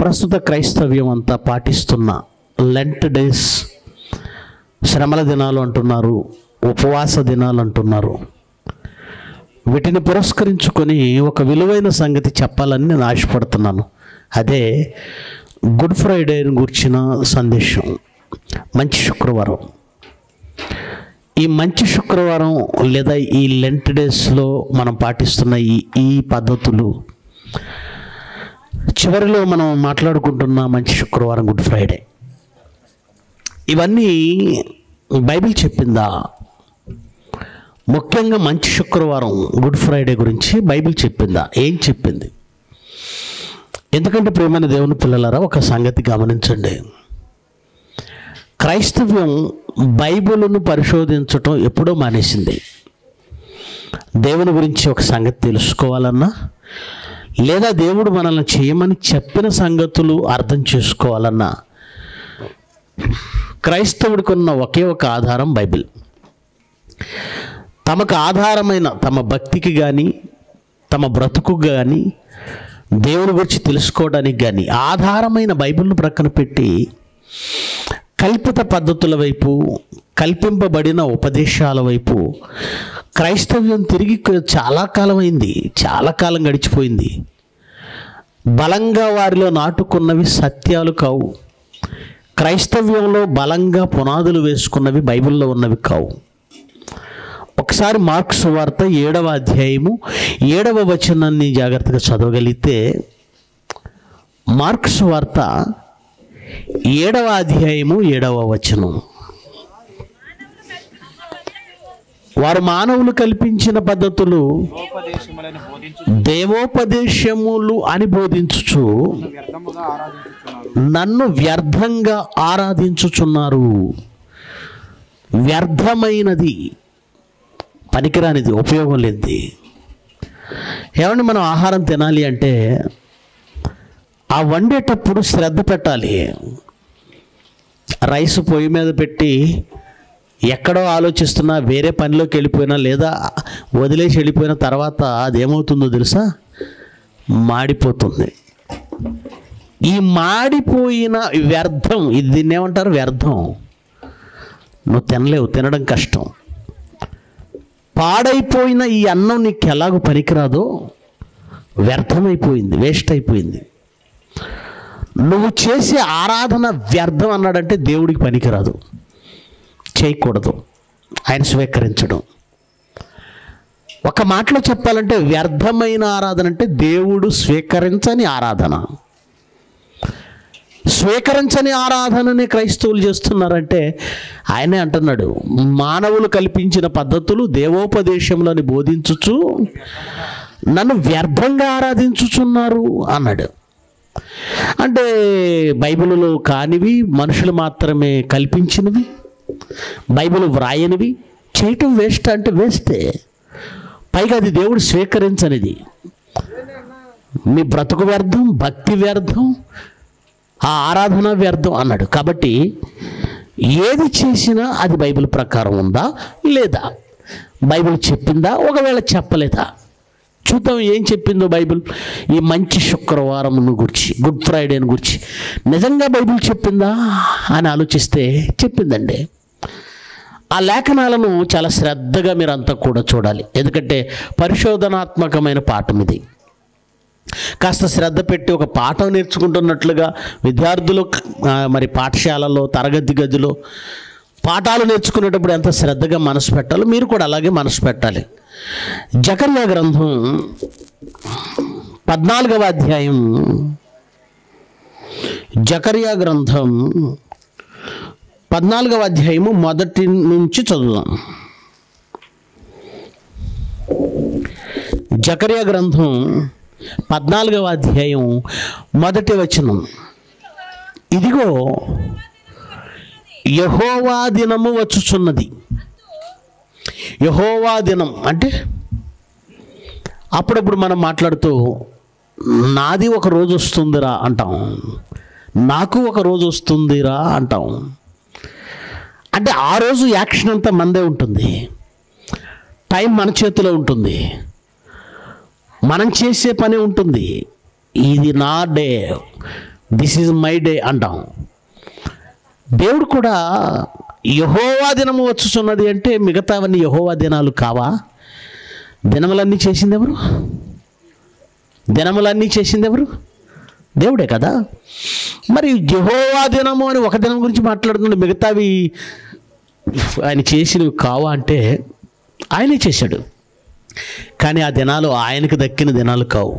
ప్రస్తుత క్రైస్తవ్యం అంతా పాటిస్తున్న లెంట్ డేస్ శ్రమల దినాలు అంటున్నారు ఉపవాస దినాలు అంటున్నారు వీటిని పురస్కరించుకొని ఒక విలువైన సంగతి చెప్పాలని నేను ఆశపడుతున్నాను అదే గుడ్ ఫ్రైడేని గుర్చిన సందేశం మంచి శుక్రవారం ఈ మంచి శుక్రవారం లేదా ఈ లెంట్ డేస్లో మనం పాటిస్తున్న ఈ ఈ పద్ధతులు చివరిలో మనం మాట్లాడుకుంటున్న మంచి శుక్రవారం గుడ్ ఫ్రైడే ఇవన్నీ బైబిల్ చెప్పిందా ముఖ్యంగా మంచి శుక్రవారం గుడ్ ఫ్రైడే గురించి బైబిల్ చెప్పిందా ఏం చెప్పింది ఎందుకంటే ప్రేమైన దేవుని పిల్లలారా ఒక సంగతి గమనించండి క్రైస్తవ్యం బైబిల్ను పరిశోధించటం ఎప్పుడో మానేసింది దేవుని గురించి ఒక సంగతి తెలుసుకోవాలన్నా లేదా దేవుడు మనల్ని చేయమని చెప్పిన సంగతులు అర్థం చేసుకోవాలన్నా క్రైస్తవుడికి ఉన్న ఒకే ఒక ఆధారం బైబిల్ తమకు ఆధారమైన తమ భక్తికి కానీ తమ బ్రతుకు కానీ దేవుని గురించి తెలుసుకోవడానికి కానీ ఆధారమైన బైబిల్ను ప్రక్కన పెట్టి కల్పిత పద్ధతుల వైపు కల్పింపబడిన ఉపదేశాల వైపు క్రైస్తవ్యం తిరిగి చాలా కాలం అయింది చాలా కాలం గడిచిపోయింది బలంగా వారిలో నాటుకున్నవి సత్యాలు కావు క్రైస్తవ్యంలో బలంగా పునాదులు వేసుకున్నవి బైబిల్లో ఉన్నవి కావు ఒకసారి మార్క్స్ వార్త ఏడవ అధ్యాయము ఏడవ వచనాన్ని జాగ్రత్తగా చదవగలిగితే మార్క్స్ వార్త ఏడవ అధ్యాయము ఏడవ వచనం వారు మానవులు కల్పించిన పద్ధతులు ఉపదేశములను బోధించు దేవోపదేశములు అని బోధించుచు వ్యర్థముగా ఆరాధించుచున్నారు నన్ను వ్యర్థంగా ఆరాధించుచున్నారు వ్యర్థమైనది పనికిరానిది ఉపయోగం లేనిది ఏమండి మనం ఆహారం తినాలి అంటే ఆ వండేటప్పుడు శ్రద్ధ పెట్టాలి రైస్ పొయ్యి మీద పెట్టి ఎక్కడో ఆలోచిస్తున్నా వేరే పనిలోకి వెళ్ళిపోయినా లేదా వదిలేసి వెళ్ళిపోయిన తర్వాత అదేమవుతుందో తెలుసా మాడిపోతుంది ఈ మాడిపోయిన వ్యర్థం ఇది దీన్ని ఏమంటారు వ్యర్థం నువ్వు తినలేవు తినడం కష్టం పాడైపోయిన ఈ అన్నం నీకు ఎలాగో పనికిరాదో వ్యర్థమైపోయింది వేస్ట్ అయిపోయింది నువ్వు చేసే ఆరాధన వ్యర్థం అన్నాడంటే దేవుడికి పనికిరాదు చేయకూడదు ఆయన స్వీకరించడం ఒక మాటలో చెప్పాలంటే వ్యర్థమైన ఆరాధన అంటే దేవుడు స్వీకరించని ఆరాధన స్వీకరించని ఆరాధనని క్రైస్తవులు చేస్తున్నారంటే ఆయనే అంటున్నాడు మానవులు కల్పించిన పద్ధతులు దేవోపదేశములని బోధించుచు నన్ను వ్యర్థంగా ఆరాధించుచున్నారు అన్నాడు అంటే బైబిల్లో కానివి మనుషులు మాత్రమే కల్పించినవి బైబిల్ వ్రాయనివి చేయటం వేస్ట్ అంటే వేస్టే పైగా అది దేవుడు స్వీకరించనిది మీ బ్రతుకు వ్యర్థం భక్తి వ్యర్థం ఆ ఆరాధన వ్యర్థం అన్నాడు కాబట్టి ఏది చేసినా అది బైబిల్ ప్రకారం ఉందా లేదా బైబిల్ చెప్పిందా ఒకవేళ చెప్పలేదా చూద్దాం ఏం చెప్పిందో బైబిల్ ఈ మంచి శుక్రవారం గురించి గుడ్ ఫ్రైడేని గురించి నిజంగా బైబిల్ చెప్పిందా అని ఆలోచిస్తే చెప్పిందండి ఆ లేఖనాలను చాలా శ్రద్ధగా మీరు అంతా కూడా చూడాలి ఎందుకంటే పరిశోధనాత్మకమైన పాఠం ఇది కాస్త శ్రద్ధ పెట్టి ఒక పాఠం నేర్చుకుంటున్నట్లుగా విద్యార్థులు ఆ, మరి పాఠశాలలో తరగతి గదిలో పాఠాలు నేర్చుకునేటప్పుడు ఎంత శ్రద్ధగా మనసు పెట్టాలో మీరు కూడా అలాగే మనసు పెట్టాలి జకర్యా గ్రంథం పద్నాలుగవ అధ్యాయం జకర్యా గ్రంథం పద్నాలుగవ అధ్యాయము మొదటి నుంచి చదువుదాం జకర్యా గ్రంథం పద్నాలుగవ అధ్యాయం మొదటి వచనం ఇదిగో యహోవా దినము వచ్చుచున్నది యహోవా దినం అంటే అప్పుడప్పుడు మనం మాట్లాడుతూ నాది ఒక రోజు వస్తుందిరా అంటాం నాకు ఒక రోజు వస్తుందిరా అంటాం అంటే ఆ రోజు యాక్షన్ అంతా మందే ఉంటుంది టైం మన చేతిలో ఉంటుంది మనం చేసే పని ఉంటుంది ఇది నా day this is my day అంటాం దేవుడు కూడా యహోవా దినము వచ్చుచున్నది అంటే మిగతావన్నీ యహోవా దినాలు కావా దినములన్నీ చేసింది ఎవరు దినములన్నీ చేసింది ఎవరు దేవుడే కదా మరి యహోవా దినము అని ఒక దినం గురించి మాట్లాడుతున్నాడు మిగతావి ఆయన చేసినవి కావా అంటే ఆయనే చేశాడు కానీ ఆ దినాలు ఆయనకు దక్కిన దినాలు కావు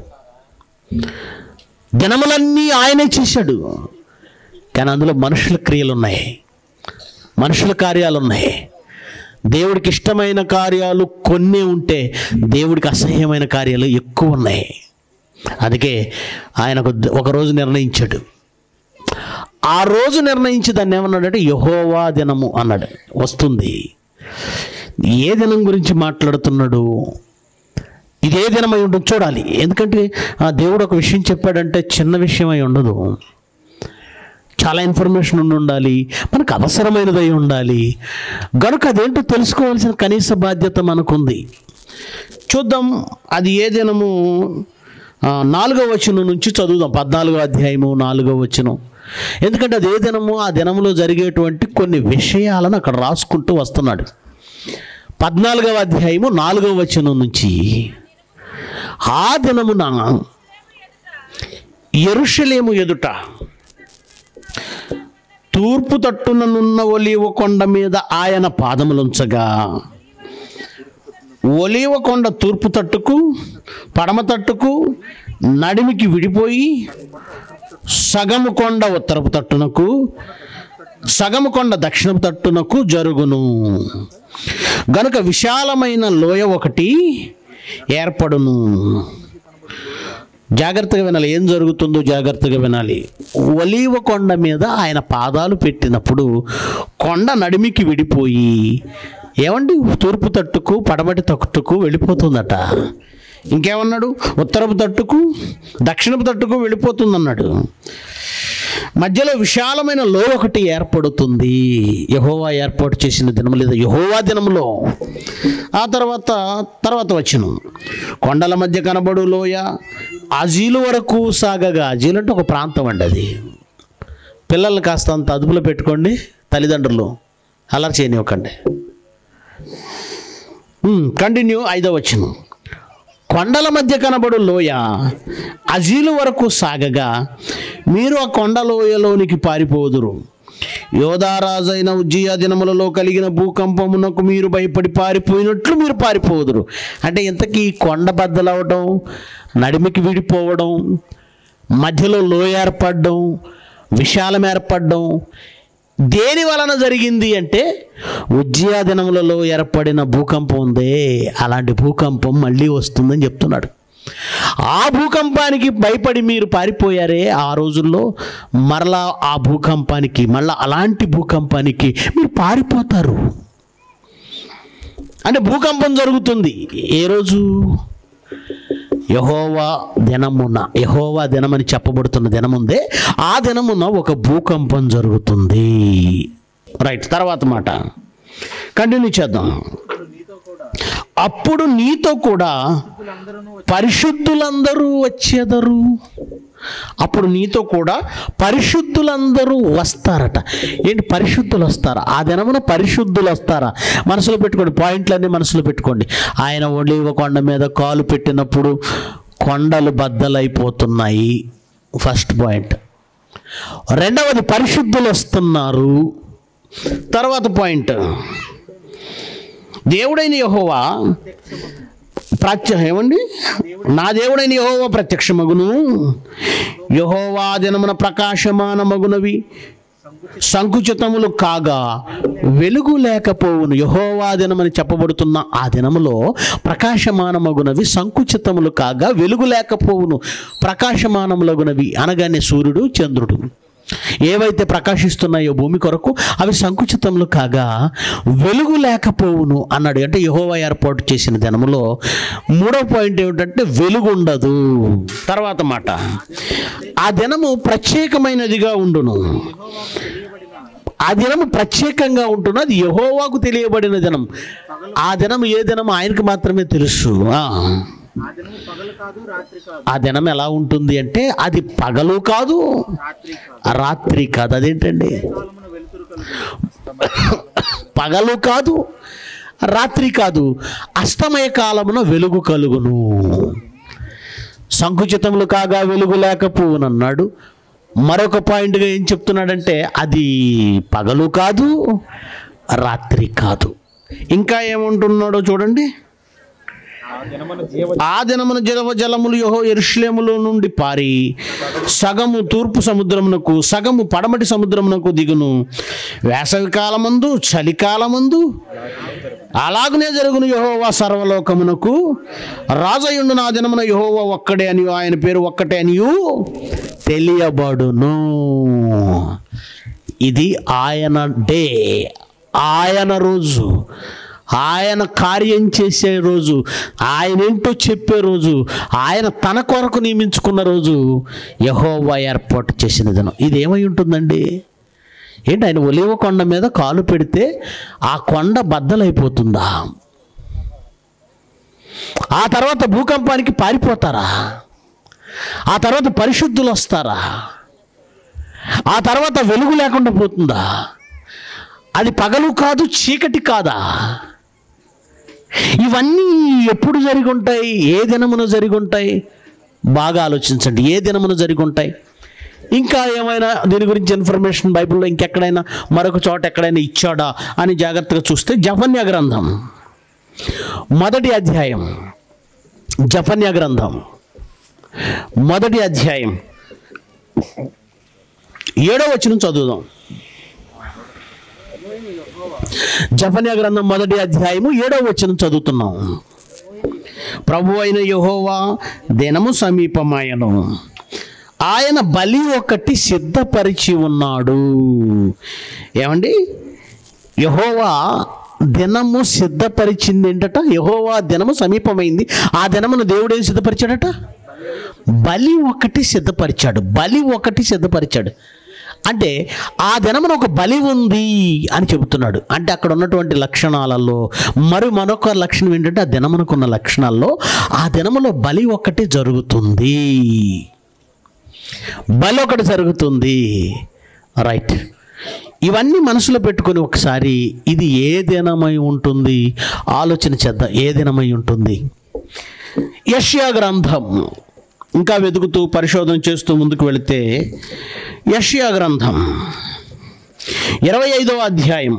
దినములన్నీ ఆయనే చేశాడు కానీ అందులో మనుషుల క్రియలు ఉన్నాయి మనుషుల కార్యాలు ఉన్నాయి దేవుడికి ఇష్టమైన కార్యాలు కొన్ని ఉంటే దేవుడికి అసహ్యమైన కార్యాలు ఎక్కువ ఉన్నాయి అందుకే ఆయన ఒక- ఒక రోజు నిర్ణయించాడు ఆ రోజు నిర్ణయించి దాన్ని ఏమన్నాడంటే యహోవా దినము అన్నాడు వస్తుంది ఏ దినం గురించి మాట్లాడుతున్నాడు ఇదే దినమై ఉండదు చూడాలి ఎందుకంటే ఆ దేవుడు ఒక విషయం చెప్పాడంటే చిన్న విషయం అయి ఉండదు చాలా ఇన్ఫర్మేషన్ ఉండి ఉండాలి మనకు అవసరమైనదై ఉండాలి గనుక అదేంటో తెలుసుకోవాల్సిన కనీస బాధ్యత మనకుంది చూద్దాం అది ఏ దినము ఆ, నాలుగో వచనం నుంచి చదువుదాం పద్నాలుగో అధ్యాయము నాలుగో వచనం ఎందుకంటే అది ఏ దినము ఆ దినములో జరిగేటువంటి కొన్ని విషయాలను అక్కడ రాసుకుంటూ వస్తున్నాడు పద్నాలుగవ అధ్యాయము నాలుగవ వచనం నుంచి ఆ దినమున ఎరుషలేము ఎదుట తూర్పు తట్టుననున్న ఒలీవ కొండ మీద ఆయన పాదములుంచగా ఒలీవ కొండ తూర్పు తట్టుకు పడమ తట్టుకు నడిమికి విడిపోయి సగము కొండ ఉత్తరపు తట్టునకు సగము కొండ దక్షిణపు తట్టునకు జరుగును గనుక విశాలమైన లోయ ఒకటి ఏర్పడును జాగ్రత్తగా వినాలి ఏం జరుగుతుందో జాగ్రత్తగా వినాలి ఒలీవ కొండ మీద ఆయన పాదాలు పెట్టినప్పుడు కొండ నడిమికి విడిపోయి ఏమండి తూర్పు తట్టుకు పడమటి తట్టుకు వెళ్ళిపోతుందట ఇంకేమన్నాడు ఉత్తరపు తట్టుకు దక్షిణపు తట్టుకు వెళ్ళిపోతుందన్నాడు మధ్యలో విశాలమైన లో ఒకటి ఏర్పడుతుంది యహోవా ఏర్పాటు చేసిన దినము లేదా యహోవా దినములో ఆ తర్వాత తర్వాత వచ్చును కొండల మధ్య కనబడు లోయ అజీలు వరకు సాగగా అజీలు అంటే ఒక ప్రాంతం అండి అది పిల్లల్ని కాస్త అంత అదుపులో పెట్టుకోండి తల్లిదండ్రులు అలా చేయనివ్వకండి కంటిన్యూ ఐదో వచ్చును కొండల మధ్య కనబడు లోయ అజీలు వరకు సాగగా మీరు ఆ కొండ లోయలోనికి పారిపోదురు యోధారాజైన ఉజ్జీయ దినములలో కలిగిన భూకంపమునకు మీరు భయపడి పారిపోయినట్లు మీరు పారిపోదురు అంటే ఇంతకీ ఈ కొండ బద్దలవడం నడిమికి విడిపోవడం మధ్యలో లోయ ఏర్పడడం విశాలం ఏర్పడడం దేని వలన జరిగింది అంటే ఉజ్జయా దినములలో ఏర్పడిన భూకంపం ఉందే అలాంటి భూకంపం మళ్ళీ వస్తుందని చెప్తున్నాడు ఆ భూకంపానికి భయపడి మీరు పారిపోయారే ఆ రోజుల్లో మరలా ఆ భూకంపానికి మళ్ళా అలాంటి భూకంపానికి మీరు పారిపోతారు అంటే భూకంపం జరుగుతుంది ఏ రోజు యహోవా దినమున యహోవా దినమని చెప్పబడుతున్న దినముందే ఆ దినమున ఒక భూకంపం జరుగుతుంది రైట్ తర్వాత మాట కంటిన్యూ చేద్దాం అప్పుడు నీతో కూడా పరిశుద్ధులందరూ వచ్చేదరు అప్పుడు నీతో కూడా పరిశుద్ధులందరూ వస్తారట ఏంటి పరిశుద్ధులు వస్తారా ఆ దినమున పరిశుద్ధులు వస్తారా మనసులో పెట్టుకోండి పాయింట్లన్నీ మనసులో పెట్టుకోండి ఆయన ఒలివ కొండ మీద కాలు పెట్టినప్పుడు కొండలు బద్దలైపోతున్నాయి ఫస్ట్ పాయింట్ రెండవది పరిశుద్ధులు వస్తున్నారు తర్వాత పాయింట్ దేవుడైన యహోవా ప్రత్య ఏమండి నా దేవుడైన యహోవా ప్రత్యక్షమగును యహోవా దినమున ప్రకాశమాన మగునవి సంకుచితములు కాగా వెలుగు లేకపోవును యహోవా దినమని చెప్పబడుతున్న ఆ దినములో ప్రకాశమానమగునవి సంకుచితములు కాగా వెలుగు లేకపోవును ప్రకాశమానములగునవి అనగానే సూర్యుడు చంద్రుడు ఏవైతే ప్రకాశిస్తున్నాయో భూమి కొరకు అవి సంకుచితములు కాగా వెలుగు లేకపోవును అన్నాడు అంటే యహోవా ఏర్పాటు చేసిన దినములో మూడో పాయింట్ ఏమిటంటే వెలుగు ఉండదు తర్వాత మాట ఆ దినము ప్రత్యేకమైనదిగా ఉండును ఆ దినము ప్రత్యేకంగా ఉంటుంది అది యహోవాకు తెలియబడిన దినం ఆ దినం ఏ దినం ఆయనకు మాత్రమే తెలుసు ఆ. ఆ దినము పగలు కాదు రాత్రి కాదు ఆ దినం ఎలా ఉంటుంది అంటే అది పగలు కాదు రాత్రి కాదు రాత్రి కాదు అదేంటండి కాలమున వెలుతురు కలుగు పగలు కాదు రాత్రి కాదు అస్తమయ కాలమున వెలుగు కలుగును సంకుచితములు కాగా వెలుగు లేకపోవునన్నాడు మరొక పాయింట్గా ఏం చెప్తున్నాడంటే అది పగలు కాదు రాత్రి కాదు ఇంకా ఏమంటున్నాడో చూడండి ఆ దినమున జీవ ఆ దినమున జలవ జలములు యహో ఎరుషులేములో నుండి పారి సగము తూర్పు సముద్రమునకు సగము పడమటి సముద్రమునకు దిగును వేసవి కాలమందు చలికాలమందు అలాగనే జరుగును యహోవా సర్వలోకమునకు రాజయుండు నా దినమున యహోవా ఒక్కడే అని ఆయన పేరు ఒక్కటే అనియు తెలియబడును ఇది ఆయన డే ఆయన రోజు ఆయన కార్యం చేసే రోజు ఆయన ఏంటో చెప్పే రోజు ఆయన తన కొరకు నియమించుకున్న రోజు యహోవా ఏర్పాటు చేసిన దినం ఇది ఏమై ఉంటుందండి ఏంటి ఆయన ఒలివ కొండ మీద కాలు పెడితే ఆ కొండ బద్దలైపోతుందా ఆ తర్వాత భూకంపానికి పారిపోతారా ఆ తర్వాత పరిశుద్ధులు వస్తారా ఆ తర్వాత వెలుగు లేకుండా పోతుందా అది పగలు కాదు చీకటి కాదా ఇవన్నీ ఎప్పుడు జరిగి ఉంటాయి ఏ దినమున జరిగి ఉంటాయి బాగా ఆలోచించండి ఏ దినమున జరిగి ఉంటాయి ఇంకా ఏమైనా దీని గురించి ఇన్ఫర్మేషన్ బైబిల్లో ఇంకెక్కడైనా మరొక చోట ఎక్కడైనా ఇచ్చాడా అని జాగ్రత్తగా చూస్తే జఫన్య గ్రంథం మొదటి అధ్యాయం జఫన్య గ్రంథం మొదటి అధ్యాయం ఏడో వచనం చదువుదాం జఫన్య గ్రంథం మొదటి అధ్యాయము ఏడో వచనం చదువుతున్నాం ప్రభు అయిన యహోవా దినము సమీపమాయను ఆయన బలి ఒకటి సిద్ధపరిచి ఉన్నాడు ఏమండి యహోవా దినము సిద్ధపరిచింది ఏంటట యహోవా దినము సమీపమైంది ఆ దినమును దేవుడు ఏం సిద్ధపరిచాడట బలి ఒకటి సిద్ధపరిచాడు బలి ఒకటి సిద్ధపరిచాడు అంటే ఆ దినమున ఒక బలి ఉంది అని చెబుతున్నాడు అంటే అక్కడ ఉన్నటువంటి లక్షణాలలో మరి మరొక లక్షణం ఏంటంటే ఆ దినమునకున్న లక్షణాల్లో ఆ దినములో బలి ఒకటి జరుగుతుంది బలి ఒకటి జరుగుతుంది రైట్ ఇవన్నీ మనసులో పెట్టుకొని ఒకసారి ఇది ఏ దినమై ఉంటుంది ఆలోచన చేద్దాం ఏ దినమై ఉంటుంది యష్యా గ్రంథం ఇంకా వెతుకుతూ పరిశోధన చేస్తూ ముందుకు వెళితే యష్యా గ్రంథం ఇరవై ఐదవ అధ్యాయం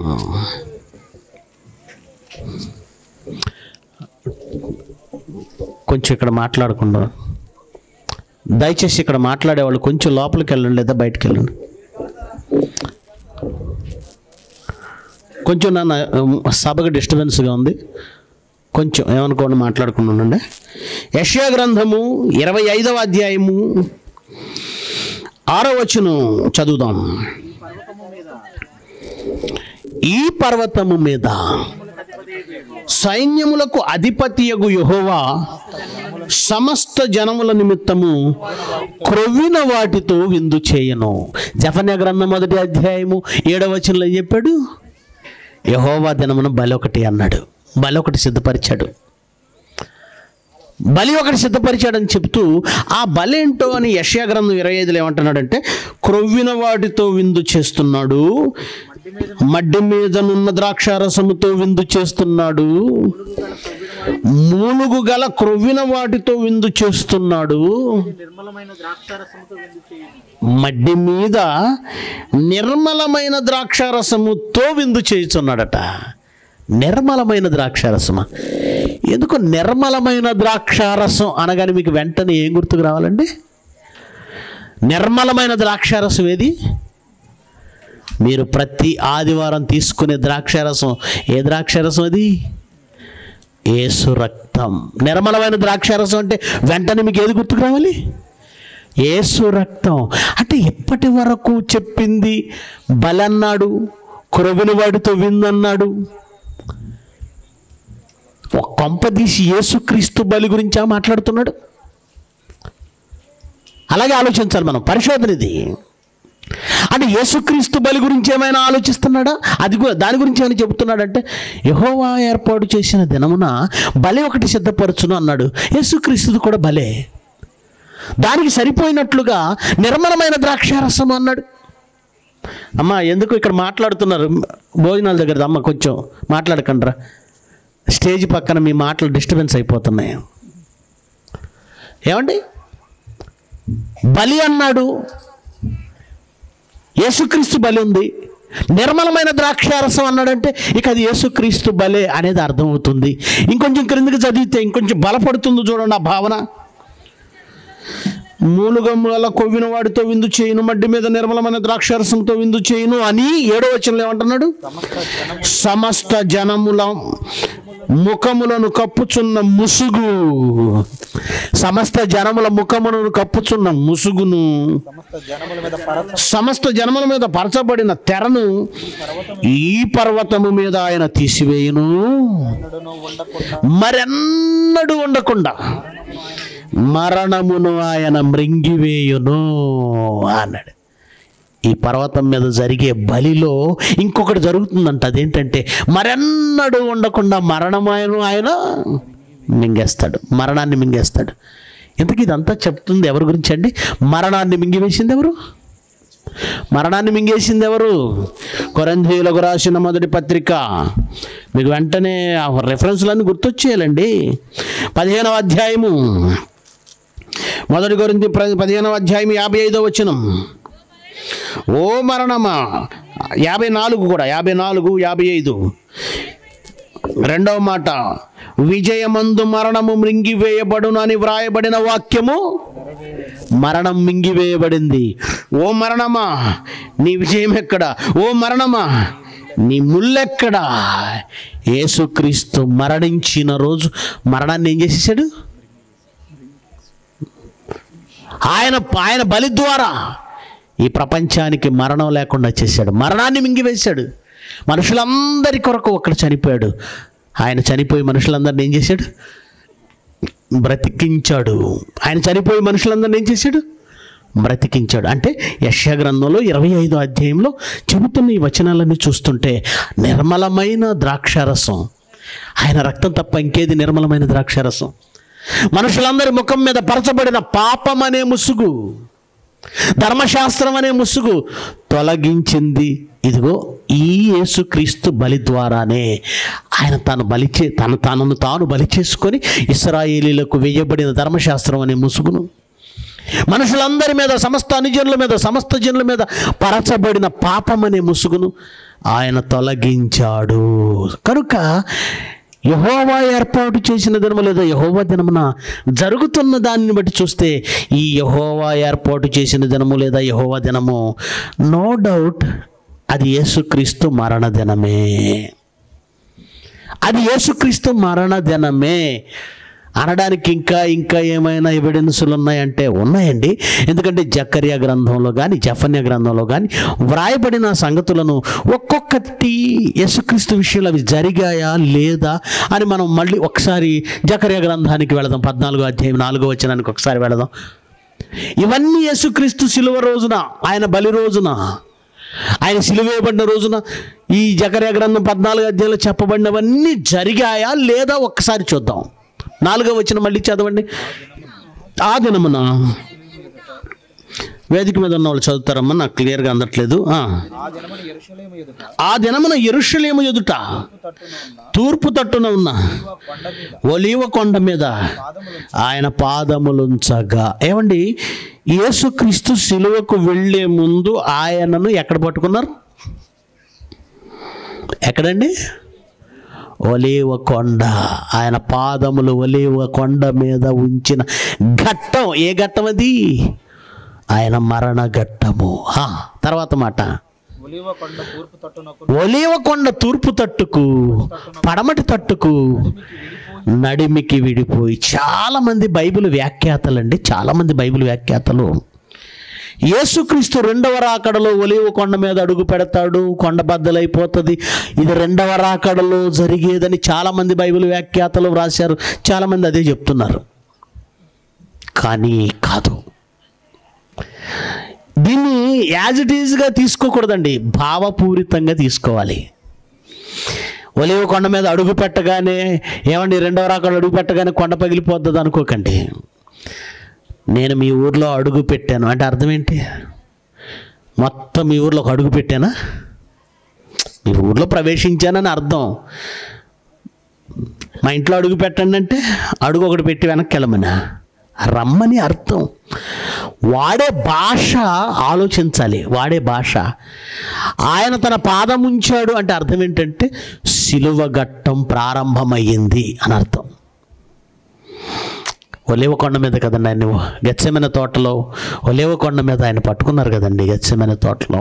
కొంచెం ఇక్కడ మాట్లాడకుండా దయచేసి ఇక్కడ మాట్లాడేవాళ్ళు కొంచెం లోపలికి వెళ్ళండి లేదా బయటికి వెళ్ళండి కొంచెం నన్ను సభకు డిస్టర్బెన్స్గా ఉంది కొంచెం ఏమనుకోండి మాట్లాడుకుని ఉండండి యష్యా గ్రంథము ఇరవై ఐదవ అధ్యాయము ఆరో వచ్చును చదువుదాం ఈ పర్వతము మీద సైన్యములకు అధిపతియగు యెహోవా సమస్త జనముల నిమిత్తము క్రొవ్విన వాటితో విందు చేయను జఫన్య గ్రంథం మొదటి అధ్యాయము ఏడవ వచనంలో ఏం చెప్పాడు యహోవా దినమున బలి ఒకటి అన్నాడు బలి ఒకటి సిద్ధపరిచాడు బలి ఒకటి సిద్ధపరిచాడని చెప్తూ ఆ బలి ఏంటో అని యష్యా గ్రంథం ఇరవై ఐదులో ఏమంటున్నాడంటే క్రొవ్విన వాటితో విందు చేస్తున్నాడు మడ్డి మీదనున్న ద్రాక్షారసముతో విందు చేస్తున్నాడు మూలుగు గల క్రొవ్విన వాటితో విందు చేస్తున్నాడు నిర్మలమైన ద్రాక్షారసముతో విందు చేయను మడ్డి మీద నిర్మలమైన ద్రాక్షారసముతో విందు చేయుచున్నాడట నిర్మలమైన ద్రాక్షారసమా ఎందుకు నిర్మలమైన ద్రాక్షారసం అనగానే మీకు వెంటనే ఏం గుర్తుకు రావాలండి నిర్మలమైన ద్రాక్షారసం ఏది మీరు ప్రతి ఆదివారం తీసుకునే ద్రాక్షారసం ఏ ద్రాక్షారసం అది ఏసు రక్తం నిర్మలమైన ద్రాక్షారసం అంటే వెంటనే మీకు ఏది గుర్తుకు రావాలి ఏసు రక్తం అంటే ఇప్పటి వరకు చెప్పింది బలన్నాడు కురవిన వాడితో విందన్నాడు ఒక కొంపదీసి యేసుక్రీస్తు బలి గురించా మాట్లాడుతున్నాడు అలాగే ఆలోచించాలి మనం పరిశోధన ఇది అంటే యేసుక్రీస్తు బలి గురించి ఏమైనా ఆలోచిస్తున్నాడా అది గు- దాని గురించి ఏమైనా చెబుతున్నాడంటే యహోవా ఏర్పాటు చేసిన దినమున బలి ఒకటి సిద్ధపరచును అన్నాడు యేసుక్రీస్తుది కూడా బలే దానికి సరిపోయినట్లుగా నిర్మలమైన ద్రాక్షారసం అన్నాడు అమ్మ ఎందుకు ఇక్కడ మాట్లాడుతున్నారు భోజనాల దగ్గర అమ్మ కొంచెం మాట్లాడకండ్రా స్టేజ్ పక్కన మీ మాటలు డిస్టర్బెన్స్ అయిపోతున్నాయి ఏమండి బలి అన్నాడు యేసుక్రీస్తు బలి ఉంది నిర్మలమైన ద్రాక్షారసం అన్నాడంటే ఇక అది యేసుక్రీస్తు బలే అనేది అర్థమవుతుంది ఇంకొంచెం క్రిందికి చదివితే ఇంకొంచెం బలపడుతుంది చూడండి ఆ భావన మూలుగమ్ముల కొవ్విన వాడితో విందు చేయను మడ్డి మీద నిర్మలమైన ద్రాక్షారసంతో విందు చేయను అని ఏడో వచనంలో ఏమంటున్నాడు సమస్త జనముల ముఖములను కప్పుచున్న ముసుగు సమస్త జనముల ముఖములను కప్పుచున్న ముసుగును సమస్త జనముల మీద పరత సమస్త జనముల మీద పరచబడిన తెరను ఈ పర్వతము మీద ఆయన తీసివేయును ఎన్నడూనూ ఉండకుండా మరెన్నడూ ఉండకుండా మరణమును ఆయన మృంగివేయును అన్నాడు ఈ పర్వతం మీద జరిగే బలిలో ఇంకొకటి జరుగుతుందంట అదేంటంటే మరెన్నడూ ఉండకుండా మరణమాయను ఆయన మింగేస్తాడు మరణాన్ని మింగేస్తాడు ఇంతకీ ఇదంతా చెప్తుంది ఎవరి గురించి అండి మరణాన్ని మింగివేసింది ఎవరు మరణాన్ని మింగేసింది ఎవరు కొరంధీయులకు రాసిన మొదటి పత్రిక మీకు వెంటనే ఆ రెఫరెన్స్లన్నీ గుర్తొచ్చేయాలండి పదిహేనవ అధ్యాయము మొదటి కొరింది పదిహేనవ అధ్యాయం యాభై ఐదో వచనం ఓ మరణమా యాభై నాలుగు కూడా యాభై నాలుగు యాభై ఐదు రెండవ మాట విజయమందు మరణము మృంగివేయబడును అని వ్రాయబడిన వాక్యము మరణం మింగివేయబడింది ఓ మరణమా నీ విజయం ఎక్కడా ఓ మరణమా నీ ముల్లెక్కడా యేసుక్రీస్తు మరణించిన రోజు మరణాన్ని ఏం చేసేసాడు ఆయన ఆయన బలి ద్వారా ఈ ప్రపంచానికి మరణం లేకుండా చేశాడు మరణాన్ని మింగివేశాడు మనుషులందరి కొరకు ఒక్కడ చనిపోయాడు ఆయన చనిపోయి మనుషులందరిని ఏం చేశాడు బ్రతికించాడు ఆయన చనిపోయి మనుషులందరిని ఏం చేశాడు బ్రతికించాడు అంటే యశ్యా గ్రంథంలో ఇరవై ఐదో అధ్యాయంలో చెబుతున్న ఈ వచనాలన్నీ చూస్తుంటే నిర్మలమైన ద్రాక్షారసం ఆయన రక్తం తప్ప ఇంకేది నిర్మలమైన ద్రాక్షారసం మనుషులందరి ముఖం మీద పరచబడిన పాపం అనే ముసుగు ధర్మశాస్త్రం అనే ముసుగు తొలగించింది ఇదిగో ఈ యేసుక్రీస్తు బలి ద్వారానే ఆయన తాను బలి చే తన తనను తాను బలి చేసుకొని ఇస్రాయేలీలకు వేయబడిన ధర్మశాస్త్రం అనే ముసుగును మనుషులందరి మీద సమస్త అనుజనుల మీద సమస్త జనుల మీద పరచబడిన పాపం అనే ముసుగును ఆయన తొలగించాడు కనుక యహోవా ఏర్పాటు చేసిన దినము లేదా యహోవా దినమున జరుగుతున్న దానిని బట్టి చూస్తే ఈ యహోవా ఏర్పాటు చేసిన దినము లేదా యహోవా దినము నో డౌట్ అది యేసుక్రీస్తు మరణ దినమే అది యేసుక్రీస్తు మరణ దినమే అనడానికి ఇంకా ఇంకా ఏమైనా ఎవిడెన్సులు ఉన్నాయంటే ఉన్నాయండి ఎందుకంటే జకర్య గ్రంథంలో కానీ జఫన్య గ్రంథంలో కానీ వ్రాయబడిన సంగతులను ఒక్కొక్కటి యేసుక్రీస్తు విషయంలో అవి జరిగాయా లేదా అని మనం మళ్ళీ ఒకసారి జకర్య గ్రంథానికి వెళదాం పద్నాలుగో అధ్యాయం నాలుగో వచనానికి ఒకసారి వెళదాం ఇవన్నీ యేసుక్రీస్తు సిలువ రోజున ఆయన బలి రోజున ఆయన సిలువేయబడిన రోజున ఈ జకర్య గ్రంథం పద్నాలుగు అధ్యాయంలో చెప్పబడినవన్నీ జరిగాయా లేదా ఒక్కసారి చూద్దాం నాలుగో వచ్చిన మళ్ళీ చదవండి ఆ దినమున వేదిక మీద ఉన్న వాళ్ళు చదువుతారమ్మా నాకు క్లియర్గా అందట్లేదు ఆ. ఆ దినమున యెరూషలేము ఎదుట ఆ దినమున ఎరుషలేము ఎదుట తట్టున ఉన్న తూర్పు తట్టున ఉన్న శిలువ కొండ మీద ఒలీవ కొండ మీద పాదములు ఆయన పాదములుంచగా ఏమండి యేసుక్రీస్తు సిలువకు వెళ్ళే ముందు ఆయనను ఎక్కడ పట్టుకున్నారు ఎక్కడండి ఒలీవ కొండ ఆయన పాదములు ఒలీవ కొండ మీద ఉంచిన ఘట్టం ఏ ఘట్టం అది ఆయన మరణ ఘట్టము హా, తర్వాత మాట ఒలివ కొండ తూర్పు తట్టునకు ఒలీవ కొండ తూర్పు తట్టుకు పడమటి తట్టుకు నడిమికి విడిపోయి చాలా మంది బైబిల్ వ్యాఖ్యాతలండి చాలా మంది బైబిల్ వ్యాఖ్యాతలు యేసుక్రీస్తు రెండవ రాకడలో ఒలివ కొండ మీద అడుగు పెడతాడు కొండ బద్దలైపోతుంది ఇది రెండవ రాకడలో జరిగేదని చాలా మంది బైబిల్ వ్యాఖ్యాతలు వ్రాశారు చాలా మంది అదే చెప్తున్నారు కానీ కాదు దీన్ని యాజ్ ఇట్ ఈజ్గా తీసుకోకూడదండి భావపూరితంగా తీసుకోవాలి ఒలివ కొండ మీద అడుగు పెట్టగానే ఏమండి రెండవ రాకలు అడుగు పెట్టగానే కొండ పగిలిపోతుంది అనుకోకండి నేను మీ ఊర్లో అడుగు పెట్టాను అంటే అర్థం ఏంటి మొత్తం మీ ఊర్లో ఒక అడుగు పెట్టానా మీ ఊర్లో ప్రవేశించానని అర్థం మా ఇంట్లో అడుగు పెట్టండి అంటే అడుగు ఒకటి పెట్టి వెనక్కి వెళ్ళమనా రమ్మని అర్థం వాడే భాష ఆలోచించాలి వాడే భాష ఆయన తన పాదం ఉంచాడు అంటే అర్థం ఏంటంటే సిలువ ఘట్టం ప్రారంభమయ్యింది అని అర్థం ఒలేవ కొండ మీద కదండి ఆయన గచ్చమైన తోటలో ఒలేవ కొండ మీద ఆయన పట్టుకున్నారు కదండి గచ్చమైన తోటలో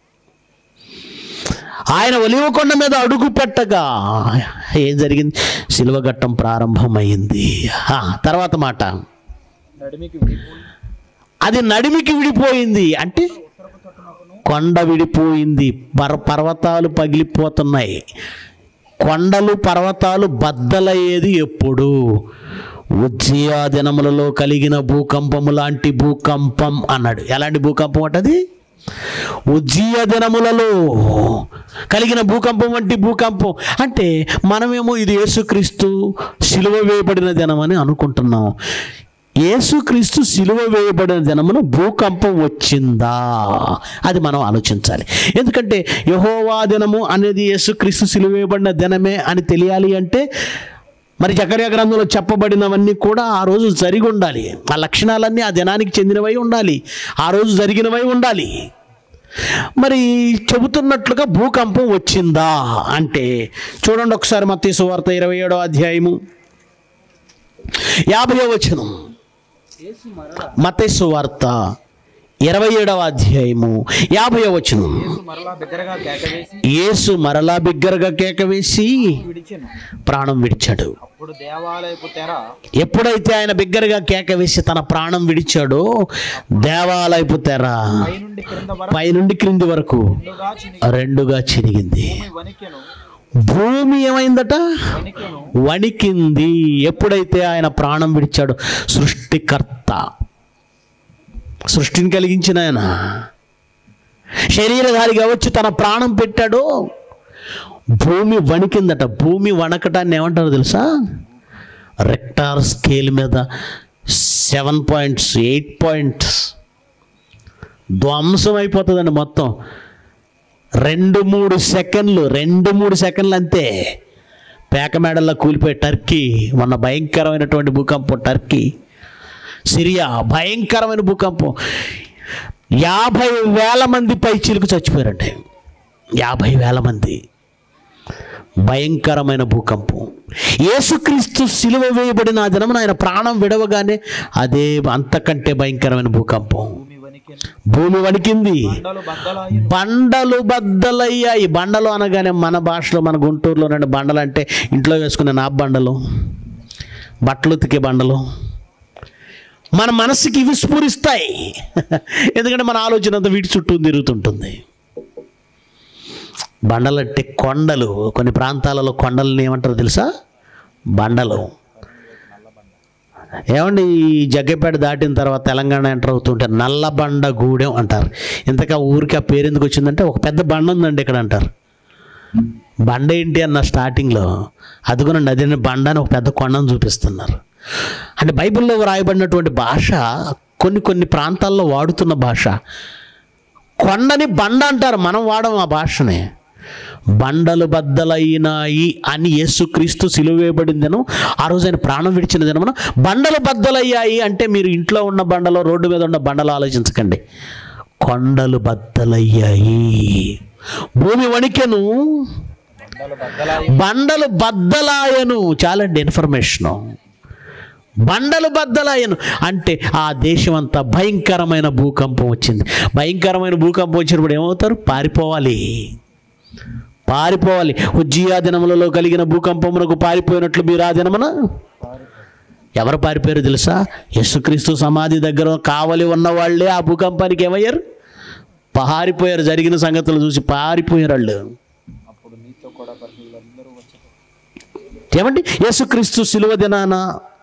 ఆయన ఒలివ కొండ మీద అడుగు పెట్టగా ఏం జరిగింది సిలువ ఘట్టం ప్రారంభమైంది ఆ, తర్వాత మాట నడిమికి విడిపోయి అది నడిమికి విడిపోయింది అంటే ఉత్తరపు తట్టునకును కొండ విడిపోయింది పర్ పర్వతాలు పగిలిపోతున్నాయి కొండలు పర్వతాలు బద్దలయ్యేది ఎప్పుడు ఉజ్జయా దినములలో కలిగిన భూకంపము లాంటి భూకంపం అన్నాడు ఎలాంటి భూకంపం అంటది ఉజ్జీయ దినములలో కలిగిన భూకంపం వంటి భూకంపం అంటే మనమేమో ఇది యేసుక్రీస్తు సిలువ వేయబడిన దినమని అనుకుంటున్నాం యేసుక్రీస్తు సిలువ వేయబడిన దినమున భూకంపం వచ్చిందా అది మనం ఆలోచించాలి ఎందుకంటే యహోవా దినము అనేది యేసుక్రీస్తు సిలువ వేయబడిన దినమే అని తెలియాలి అంటే మరి జకర్య గ్రంథంలో చెప్పబడినవన్నీ కూడా ఆ రోజు జరిగి ఉండాలి ఆ లక్షణాలన్నీ ఆ దినానికి చెందినవై ఉండాలి ఆ రోజు జరిగినవై ఉండాలి మరి చెబుతున్నట్లుగా భూకంపం వచ్చిందా అంటే చూడండి ఒకసారి మత్తయి సువార్త ఇరవై ఏడో అధ్యాయము యాభై వచనం యేసు మరల మత్తయి సువార్త ఇరవై ఏడవ అధ్యాయము యాభై వచనం యేసు మరలా బిగ్గరగా కేకవేసి యేసు మరలా బిగ్గరగా కేక వేసి విడిచెను ప్రాణం విడిచాడు అప్పుడు దేవాలయపు తెర ఎప్పుడైతే ఆయన బిగ్గరగా కేక వేసి తన ప్రాణం విడిచాడో దేవాలయపు తెర పైనుండి క్రింద వరకు పైనుండి క్రింది వరకు రెండుగా చినిగి రెండుగా చిరిగింది భూమి వణికెను భూమి ఏమైందట వణికెను వణికింది ఎప్పుడైతే ఆయన ప్రాణం విడిచాడు సృష్టికర్త సృష్టిని కలిగించిన ఆయన శరీరధారిగా వచ్చి తన ప్రాణం పెట్టాడు భూమి వణికిందట భూమి వణకటాన్ని ఏమంటారు తెలుసా రెక్టార్ స్కేల్ మీద సెవెన్ పాయింట్స్ ఎయిట్ పాయింట్స్ ధ్వంసం అయిపోతుందండి మొత్తం రెండు మూడు సెకండ్లు రెండు మూడు సెకండ్లు అంతే పేకమేడల్లో కూలిపోయే టర్కీ మొన్న భయంకరమైనటువంటి భూకంపం టర్కీ సిరియా భయంకరమైన భూకంపం యాభై వేల మంది పై చిలుకు చచ్చిపోయారండి యాభై వేల మంది భయంకరమైన భూకంపం యేసుక్రీస్తు సిలువ వేయబడిన ఆ దినమున ఆయన ప్రాణం విడవగానే అదే అంతకంటే భయంకరమైన భూకంపం భూమి వణికెను భూమి వణికింది బండలు బద్దలాయి బండలు బద్దలయ్యాయి బండలు అనగానే మన భాషలో మన గుంటూరులో రెండు బండలు అంటే ఇంట్లో వేసుకునే నా బండలు బట్టలు ఉతికే బండలు మన మనసుకి ఇవి స్ఫురిస్తాయి ఎందుకంటే మన ఆలోచన అంతా వీటి చుట్టూ తిరుగుతుంటుంది బండలు అంటే కొండలు కొన్ని ప్రాంతాలలో కొండలని ఏమంటారు తెలుసా బండలు ఏమండి ఈ జగ్గపేట దాటిన తర్వాత తెలంగాణ ఎంటర్ అవుతుంటే నల్లబండ గూడెం అంటారు ఇంతకా ఊరికి ఆ పేరు ఎందుకు వచ్చిందంటే ఒక పెద్ద బండ ఉందండి ఇక్కడ అంటారు బండ ఏంటి అన్న స్టార్టింగ్లో అదిగోనండి అదే బండ అని ఒక పెద్ద కొండను చూపిస్తున్నారు అంటే బైబిల్లో రాయబడినటువంటి భాష కొన్ని కొన్ని ప్రాంతాల్లో వాడుతున్న భాష కొండని బండ అంటారు మనం వాడం ఆ భాషని బండలు బద్దలైనాయి అని యేసుక్రీస్తు సిలువేయబడిన దినం ఆ రోజు ఆయన ప్రాణం విడిచిన దినమున బండలు బద్దలయ్యాయి అంటే మీరు ఇంట్లో ఉన్న బండలో రోడ్డు మీద ఉన్న బండలు ఆలోచించకండి కొండలు బద్దలయ్యాయి భూమి వణికెను బండలు బద్దలాయి బండలు బద్దలాయను చాలండి ఇన్ఫర్మేషను బండలు బద్దలాయను అంటే ఆ దేశం అంతా భయంకరమైన భూకంపం వచ్చింది భయంకరమైన భూకంపం వచ్చినప్పుడు ఏమవుతారు పారిపోవాలి పారిపోవాలి ఉజ్జియా దినములలో కలిగిన భూకంపమునకు పారిపోయినట్లు మీరు ఆ దినమున ఎవరు పారిపోయారు తెలుసా యేసుక్రీస్తు సమాధి దగ్గర కావలి ఉన్న వాళ్ళే ఆ భూకంపానికి ఏమయ్యారు పారిపోయారు జరిగిన సంగతులు చూసి పారిపోయారు వాళ్ళు అప్పుడు నీతో కూడా పరిశుద్ధులందరూ వచ్చారు ఏమండి యేసుక్రీస్తు సిలువ దినాన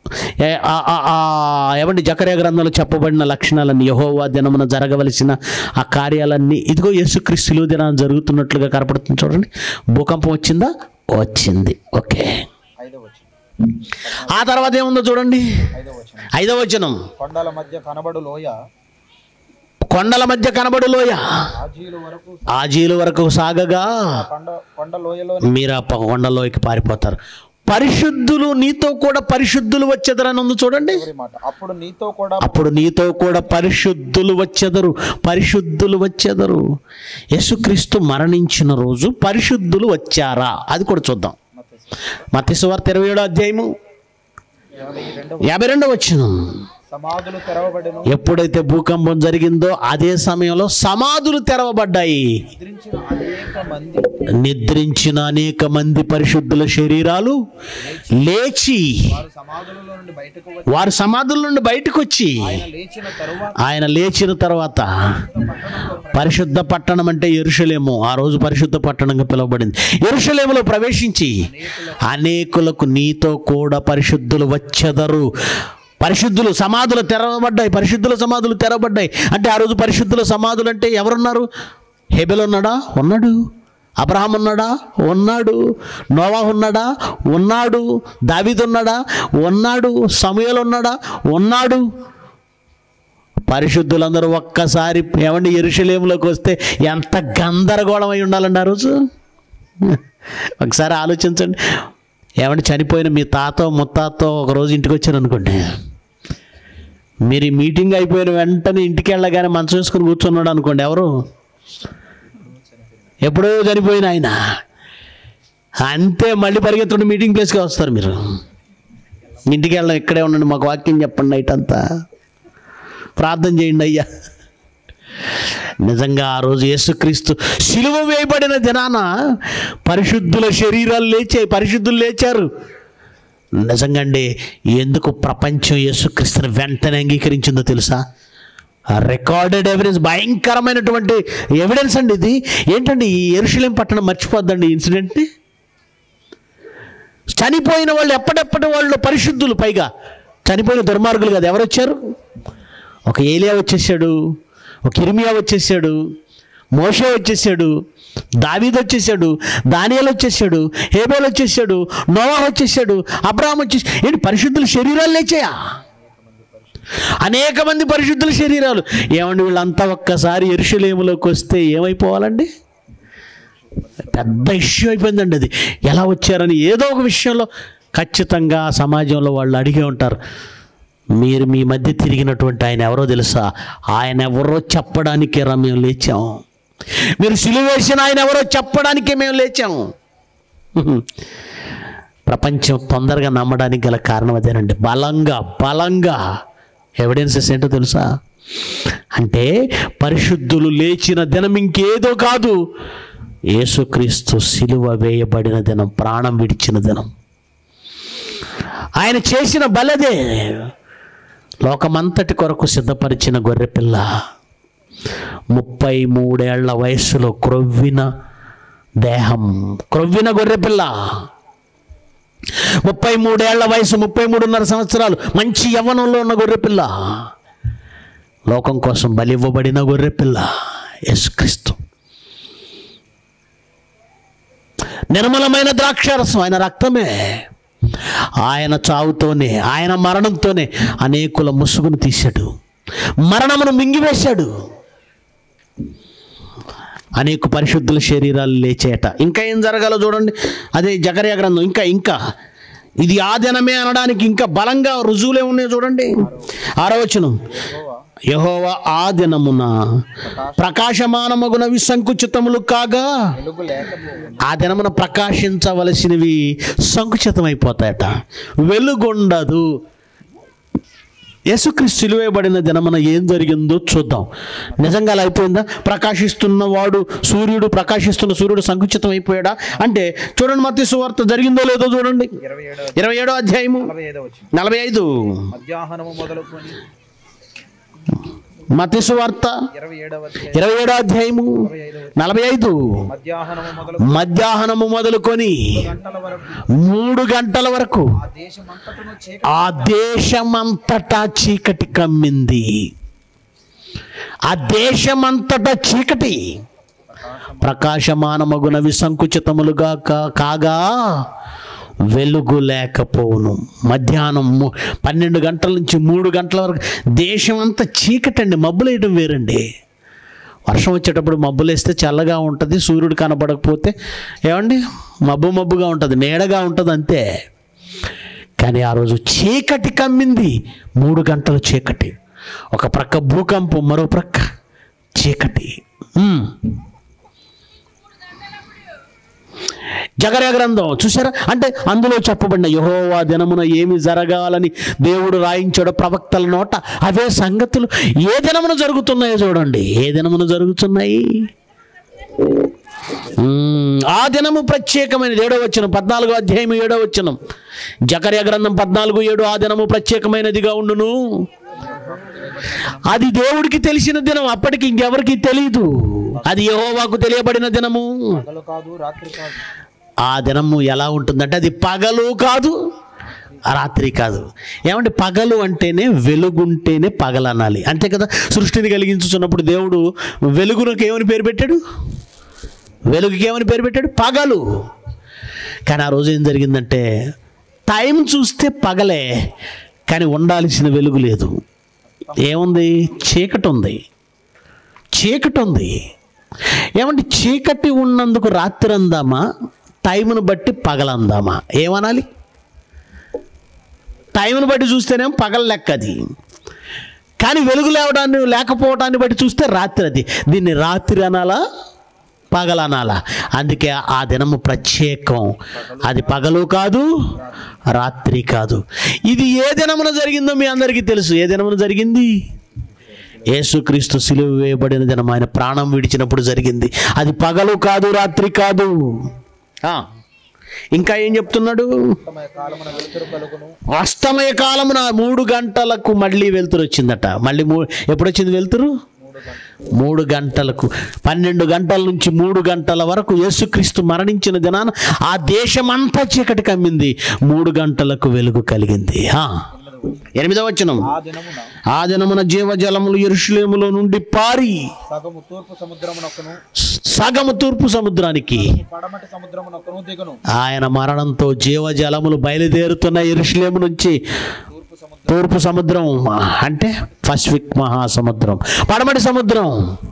ఏ- ఆ- ఆ- ఆ ఏమండి జకర్య గ్రంథంలో చెప్పబడిన లక్షణాలన్నీ యహోవా దినమున జరగవలసిన ఆ కార్యాలన్నీ ఇదిగో యేసుక్రీస్తులు దినాన్ని జరుగుతున్నట్లుగా కనపడుతుంది చూడండి భూకంపం వచ్చిందా వచ్చింది ఓకే ఐదో వచనం ఆ తర్వాత ఏముందో చూడండి ఐదో వచనం ఐదవ వచనం కొండల మధ్య కనబడు లోయ కొండల మధ్య కనబడు లోయ ఆజీలు వరకు ఆజీలు వరకు సాగగా కొండ కొండ లోయలో మీరు ఆ ప- కొండలోకి పారిపోతారు పరిశుద్ధులు నీతో కూడా పరిశుద్ధులు వచ్చేదరని ఉంది చూడండి చివరి మాట అప్పుడు నీతో కూడా అప్పుడు నీతో కూడా పరిశుద్ధులు వచ్చెదరు పరిశుద్ధులు వచ్చెదరు యేసుక్రీస్తు మరణించిన రోజు పరిశుద్ధులు వచ్చారా అది కూడా చూద్దాం మత్స్యవార్త ఇరవై ఏడో అధ్యాయము యాభై రెండవ యాభై రెండో వచ్చిన సమాధులు తెరవబడెను ఎప్పుడైతే భూకంపం జరిగిందో అదే సమయంలో సమాధులు తెరవబడ్డాయి నిద్రించిన అనేక మంది నిద్రించిన అనేక మంది పరిశుద్ధుల శరీరాలు లేచి వారు సమాధులలో నుండి బయటకు వచ్చి వారు సమాధుల నుండి బయటకు వచ్చి ఆయన లేచిన తరువాత ఆయన లేచిన తర్వాత పరిశుద్ధ పట్టణం అంటే ఎరుషలేము ఆ రోజు పరిశుద్ధ పట్టణంగా పిలువబడింది ఎరుషలేములో ప్రవేశించి అనేకులకు నీతో కూడా పరిశుద్ధులు వచ్చెదరు పరిశుద్ధులు సమాధులు తెరవబడ్డాయి పరిశుద్ధుల సమాధులు తెరవబడ్డాయి అంటే ఆ రోజు పరిశుద్ధుల సమాధులు అంటే ఎవరున్నారు హెబెల్ ఉన్నాడా ఉన్నాడు అబ్రహాం ఉన్నాడా ఉన్నాడు నోవా ఉన్నాడా ఉన్నాడు దావీద్ ఉన్నాడా ఉన్నాడు సమయలు ఉన్నాడా ఉన్నాడు పరిశుద్ధులందరూ ఒక్కసారి ఏమండి ఎరుషలేములోకి వస్తే ఎంత గందరగోళం అయి ఉండాలండి ఆ రోజు ఒకసారి ఆలోచించండి ఏమండి చనిపోయిన మీ తాతో ముత్తాతో ఒక రోజు ఇంటికి వచ్చారు అనుకోండి మీరు ఈ మీటింగ్ అయిపోయిన వెంటనే ఇంటికి వెళ్ళగానే మంచం వేసుకుని కూర్చున్నాడు అనుకోండి ఎవరు ఎప్పుడో చనిపోయిన ఆయన అంతే మళ్ళీ పరిగెత్తుడు మీటింగ్ ప్లేస్కి వస్తారు మీరు ఇంటికి వెళ్ళడం ఇక్కడే ఉండండి మాకు వాక్యం చెప్పండి నైట్ అంతా ప్రార్థన చేయండి అయ్యా నిజంగా ఆ రోజు యేసుక్రీస్తు సిలువ వేయబడిన దినాన పరిశుద్ధుల శరీరాలు లేచాయి పరిశుద్ధులు లేచారు నిజంగా అండి ఎందుకు ప్రపంచం యేసుక్రీస్తుని వెంటనే అంగీకరించిందో తెలుసా రికార్డెడ్ ఎవిడెన్స్ భయంకరమైనటువంటి ఎవిడెన్స్ అండి ఇది ఏంటండి ఈ ఎరుషలేం పట్టణం మర్చిపోద్దండి ఈ ఇన్సిడెంట్ని చనిపోయిన వాళ్ళు ఎప్పటిప్పటి వాళ్ళు పరిశుద్ధులు పైగా చనిపోయిన దుర్మార్గులు కదా ఎవరు వచ్చారు ఒక ఏలియా వచ్చేసాడు ఒక ఇర్మియా వచ్చేసాడు మోషే వచ్చేసాడు దావీద్ వచ్చేసాడు దానియాలు వచ్చేసాడు హేబేల్ వచ్చేసాడు నోవా వచ్చేసాడు అబ్రాహం వచ్చేసి ఏంటి పరిశుద్ధుల శరీరాలు లేచాయా అనేక మంది పరిశుద్ధుల శరీరాలు ఏమండి వీళ్ళంతా ఒక్కసారి ఎరుషలేములోకి వస్తే ఏమైపోవాలండి పెద్ద ఇష్యూ అయిపోయిందండి అది ఎలా వచ్చారని ఏదో ఒక విషయంలో ఖచ్చితంగా సమాజంలో వాళ్ళు అడిగే ఉంటారు మీరు మీ మధ్య తిరిగినటువంటి ఆయన ఎవరో తెలుసా ఆయన ఎవరో చెప్పడానికే రా మేము లేచాం మీరు సిలువ వేసిన ఆయన ఎవరో చెప్పడానికే మేము లేచాం ప్రపంచం తొందరగా నమ్మడానికి గల కారణం అదేనండి బలంగా బలంగా ఎవిడెన్సెస్ ఏంటో తెలుసా అంటే పరిశుద్ధులు లేచిన దినం ఇంకేదో కాదు యేసుక్రీస్తు సిలువ వేయబడిన దినం ప్రాణం విడిచిన దినం ఆయన చేసిన బలదే లోకమంతటి కొరకు సిద్ధపరిచిన గొర్రెపిల్ల ముప్పై మూడేళ్ల వయస్సులో క్రొవ్విన దేహం క్రొవ్విన గొర్రెపిల్ల ముప్పై మూడేళ్ల వయసు ముప్పై మూడున్నర సంవత్సరాలు మంచి యవ్వనంలో ఉన్న గొర్రెపిల్ల లోకం కోసం బలి ఇవ్వబడిన గొర్రెపిల్ల యేసుక్రీస్తు నిర్మలమైన ద్రాక్షారసం ఆయన రక్తమే ఆయన చావుతోనే ఆయన మరణంతోనే అనేకుల ముసుగును తీశాడు మరణమును మింగివేశాడు అనేక పరిశుద్ధుల శరీరాలు లేచేట ఇంకా ఏం జరగాలో చూడండి అదే జగర్య గ్రంథం ఇంకా ఇంకా ఇది ఆ దినమే అనడానికి ఇంకా బలంగా రుజువులే ఉన్నాయో చూడండి ఆరవచనం యహోవా ఆ దినమున ప్రకాశమానమగునవి సంకుచితములు కాగా వెలుగు లేకపోవు ఆ దినమున ప్రకాశించవలసినవి సంకుచితమైపోతాయట వెలుగుండదు యేసుక్రీస్తు సిలువేయబడిన దినమున ఏం జరిగిందో చూద్దాం నిజంగా అలా అయిపోయిందా ప్రకాశిస్తున్న వాడు సూర్యుడు ప్రకాశిస్తున్న సూర్యుడు సంకుచితం అయిపోయాడా అంటే చూడండి మత్తి సువార్త జరిగిందో లేదో చూడండి ఇరవై ఏడవ ఇరవై ఏడో అధ్యాయము నలభై ఐదవ వచ్చింది నలభై ఐదు మధ్యాహ్నము మొదలుకొని మతిసు వార్త ఇరవై ఏడవ అధ్యాయం ఇరవై ఏడో అధ్యాయము ఇరవై ఐదవ నలభై ఐదు మధ్యాహ్నము మొదలు మధ్యాహ్నము మొదలుకొని గంటల వరకు మూడు గంటల వరకు ఆ దేశమంతటను చీకటి ఆ దేశమంతటా చీకటి కమ్మింది ఆ దేశమంతటా చీకటి ప్రకాశమానమగునవి సంకుచితములుగా కా- కాగా వెలుగు లేకపోవును మధ్యాహ్నం ము- పన్నెండు గంటల నుంచి మూడు గంటల వరకు దేశం అంతా చీకటండి మబ్బులు వేయడం వేరండి వర్షం వచ్చేటప్పుడు మబ్బులు వేస్తే చల్లగా ఉంటుంది సూర్యుడు కనబడకపోతే ఏమండి మబ్బు మబ్బుగా ఉంటుంది నీడగా ఉంటుంది అంతే కానీ ఆ రోజు చీకటి కమ్మింది మూడు గంటల చీకటి ఒక ప్రక్క భూకంపం మరో ప్రక్క చీకటి ఉమ్. జగర గ్రంథం చూసారా అంటే అందులో చెప్పబడిన యహోవా దినమున ఏమి జరగాలని దేవుడు రాయించాడో ప్రవక్తల నోట అవే సంగతులు ఏ దినమున జరుగుతున్నాయో చూడండి ఏ దినమున జరుగుతున్నాయి మ్మ్. ఆ దినము ప్రత్యేకమైనది ఏడో వచ్చిన పద్నాలుగో అధ్యాయం ఏడో వచ్చిన జకర్య గ్రంథం పద్నాలుగు ఏడు ఆ దినము ప్రత్యేకమైనదిగా ఉండును అది దేవుడికి తెలిసిన దినం అప్పటికి ఇంకెవరికి తెలియదు అది యెహోవాకు తెలియబడిన దినము పగలు కాదు రాత్రి కాదు ఆ దినము ఎలా ఉంటుందంటే అది పగలు కాదు రాత్రి కాదు ఏమంటే పగలు అంటేనే వెలుగుంటేనే పగలు అనాలి అంతే కదా సృష్టిని కలిగించుతున్నప్పుడు దేవుడు వెలుగునకు ఏమని పేరు పెట్టాడు వెలుగుకి ఏమని పేరు పెట్టాడు పగలు కానీ ఆ రోజు ఏం జరిగిందంటే టైం చూస్తే పగలే కానీ ఉండాల్సిన వెలుగు లేదు ఏముంది చీకటి ఉంది చీకటి ఉంది ఏమంటే చీకటి ఉన్నందుకు రాత్రి అందామా టైంను బట్టి పగలందామా ఏమనాలి టైంను బట్టి చూస్తేనేమో పగల లెక్క అది కానీ వెలుగు లేవడాన్ని లేకపోవడాన్ని బట్టి చూస్తే రాత్రి అది దీన్ని రాత్రి అనాలా పగలనాలా అందుకే ఆ దినము ప్రత్యేకం అది పగలు కాదు రాత్రి కాదు ఇది ఏ దినమున జరిగిందో మీ అందరికీ తెలుసు ఏ దినమున జరిగింది యేసుక్రీస్తు సిలువ వేయబడిన దినం ఆయన ప్రాణం విడిచినప్పుడు జరిగింది అది పగలు కాదు రాత్రి కాదు ఆ, ఇంకా ఏం చెప్తున్నాడు తమ కాలమున వెలుతురు కలుగును అస్తమయ కాలమున మూడు గంటలకు మళ్ళీ వెలుతురు వచ్చిందట మళ్ళీ మూ ఎప్పుడు వచ్చింది వెలుతురు మూడు గంటలు మూడు గంటలకు పన్నెండు గంటల నుంచి మూడు గంటల వరకు యేసుక్రీస్తు మరణించిన దినాన ఆ దేశమంతా చీకటి కమ్మింది మూడు గంటలకు వెలుగు కలిగింది ఆ. ఎనిమిదవ వచనం ఆ దినమున ఆ దినమున జీవజలములు ఎరుషులేములో నుండి పారి సగము తూర్పు సముద్రమునొక్కను సగము తూర్పు సముద్రానికి పడమటి సముద్రమునొక్కను దిగును ఆయన మరణంతో జీవజలములు బయలుదేరుతున్న ఎరుషులేము నుంచి తూర్పు సముద్రం తూర్పు సముద్రం అంటే పసిఫిక్ మహాసముద్రం పడమటి సముద్రం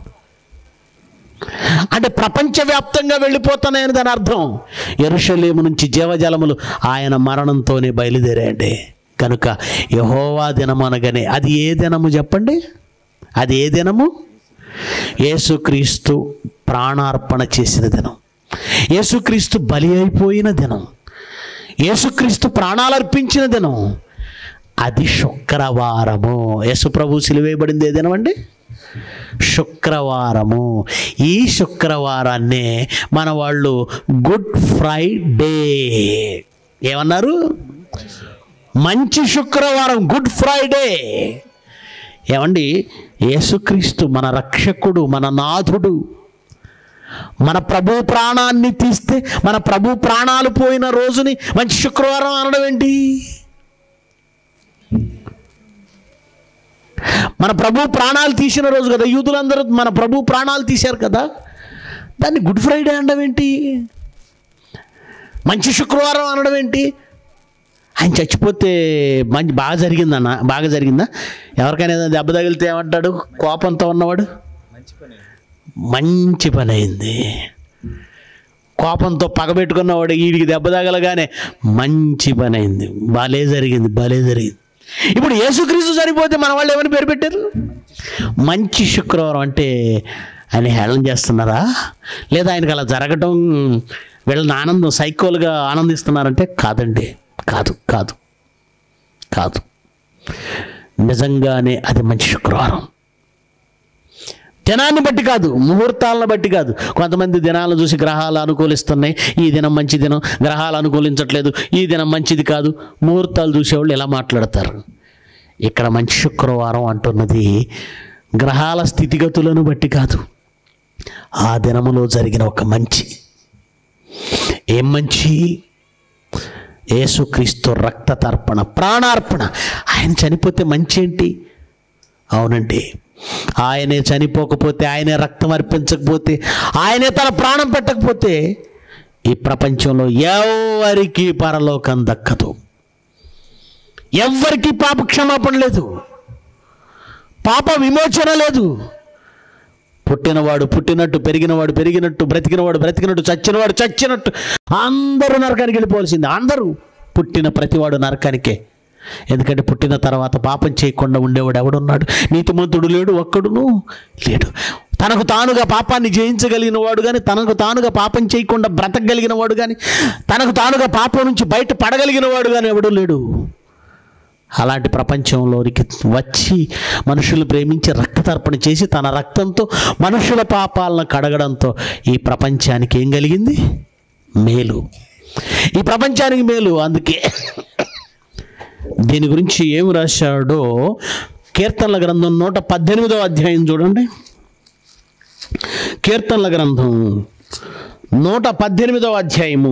అంటే ప్రపంచవ్యాప్తంగా వెళ్ళిపోతున్నాయని దాని అర్థం ఎరుషలేము నుంచి జీవజలములు ఆయన మరణంతోనే బయలుదేరాయండి కనుక యహోవా దినం అనగానే అది ఏ దినము చెప్పండి అది ఏ దినము యేసుక్రీస్తు ప్రాణార్పణ చేసిన దినం యేసుక్రీస్తు బలి అయిపోయిన దినం యేసుక్రీస్తు ప్రాణాలర్పించిన దినం అది శుక్రవారము యేసు ప్రభు సిలువేయబడింది ఏ దినం అండి శుక్రవారము ఈ శుక్రవారాన్నే మన వాళ్ళు గుడ్ ఫ్రైడే ఏమన్నారు మంచి శుక్రవారం గుడ్ ఫ్రైడే ఏమండి యేసుక్రీస్తు మన రక్షకుడు మన నాథుడు మన ప్రభు ప్రాణాన్ని తీస్తే మన ప్రభు ప్రాణాలు పోయిన రోజుని మంచి శుక్రవారం అనడం ఏంటి మన ప్రభు ప్రాణాలు తీసిన రోజు కదా యూదులందరూ మన ప్రభు ప్రాణాలు తీశారు కదా దాన్ని గుడ్ ఫ్రైడే అనడం ఏంటి మంచి శుక్రవారం అనడం ఏంటి ఆయన చచ్చిపోతే మంచి బాగా జరిగిందన్న బాగా జరిగిందా ఎవరికైనా ఏదైనా దెబ్బ తగిలితే ఏమంటాడు కోపంతో ఉన్నవాడు మంచి పని మంచి పని అయింది కోపంతో పగబెట్టుకున్నవాడు వీడికి దెబ్బ తగలగానే మంచి పని అయింది భలే జరిగింది భలే జరిగింది ఇప్పుడు యేసుక్రీస్తు సరిపోతే మన వాళ్ళు ఏమని పేరు పెట్టారు మంచి శుక్రవారం అంటే ఆయన హేళన చేస్తున్నారా లేదా ఆయనకు అలా జరగటం వీళ్ళని ఆనందం సైకోలుగా ఆనందిస్తున్నారంటే కాదండి కాదు కాదు కాదు నిజంగానే అది మంచి శుక్రవారం దినాన్ని బట్టి కాదు ముహూర్తాలను బట్టి కాదు కొంతమంది దినాలను చూసి గ్రహాలు అనుకూలిస్తున్నాయి ఈ దినం మంచి దినం గ్రహాలు అనుకూలించట్లేదు ఈ దినం మంచిది కాదు ముహూర్తాలు చూసేవాళ్ళు ఎలా మాట్లాడతారు ఇక్కడ మంచి శుక్రవారం అంటున్నది గ్రహాల స్థితిగతులను బట్టి కాదు ఆ దినములో జరిగిన ఒక మంచి ఏం మంచి యేసుక్రీస్తు రక్త తర్పణ ప్రాణార్పణ ఆయన చనిపోతే మంచి ఏంటి అవునండి ఆయనే చనిపోకపోతే ఆయనే రక్తం అర్పించకపోతే ఆయనే తన ప్రాణం పెట్టకపోతే ఈ ప్రపంచంలో ఎవరికి పరలోకం దక్కదు ఎవ్వరికి పాప క్షమాపణ లేదు పాప విమోచన లేదు పుట్టినవాడు పుట్టినట్టు పెరిగినవాడు పెరిగినట్టు బ్రతికినవాడు బ్రతికినట్టు చచ్చినవాడు చచ్చినట్టు అందరూ నరకానికి వెళ్ళిపోవాల్సింది అందరూ పుట్టిన ప్రతివాడు నరకానికే ఎందుకంటే పుట్టిన తర్వాత పాపం చేయకుండా ఉండేవాడు ఎవడున్నాడు నీతిమంతుడు లేడు ఒక్కడును లేడు తనకు తానుగా పాపాన్ని జయించగలిగిన వాడు కానీ తనకు తానుగా పాపం చేయకుండా బ్రతకగలిగిన వాడు కానీ తనకు తానుగా పాపం నుంచి బయట పడగలిగిన వాడు కానీ ఎవడు లేడు అలాంటి ప్రపంచంలోనికి వచ్చి మనుషులు ప్రేమించి రక్తతర్పణ చేసి తన రక్తంతో మనుషుల పాపాలను కడగడంతో ఈ ప్రపంచానికి ఏం కలిగింది మేలు ఈ ప్రపంచానికి మేలు అందుకే దీని గురించి ఏం రాశాడో కీర్తనల గ్రంథం నూట పద్దెనిమిదవ అధ్యాయం చూడండి కీర్తనల గ్రంథం నూట పద్దెనిమిదవ అధ్యాయము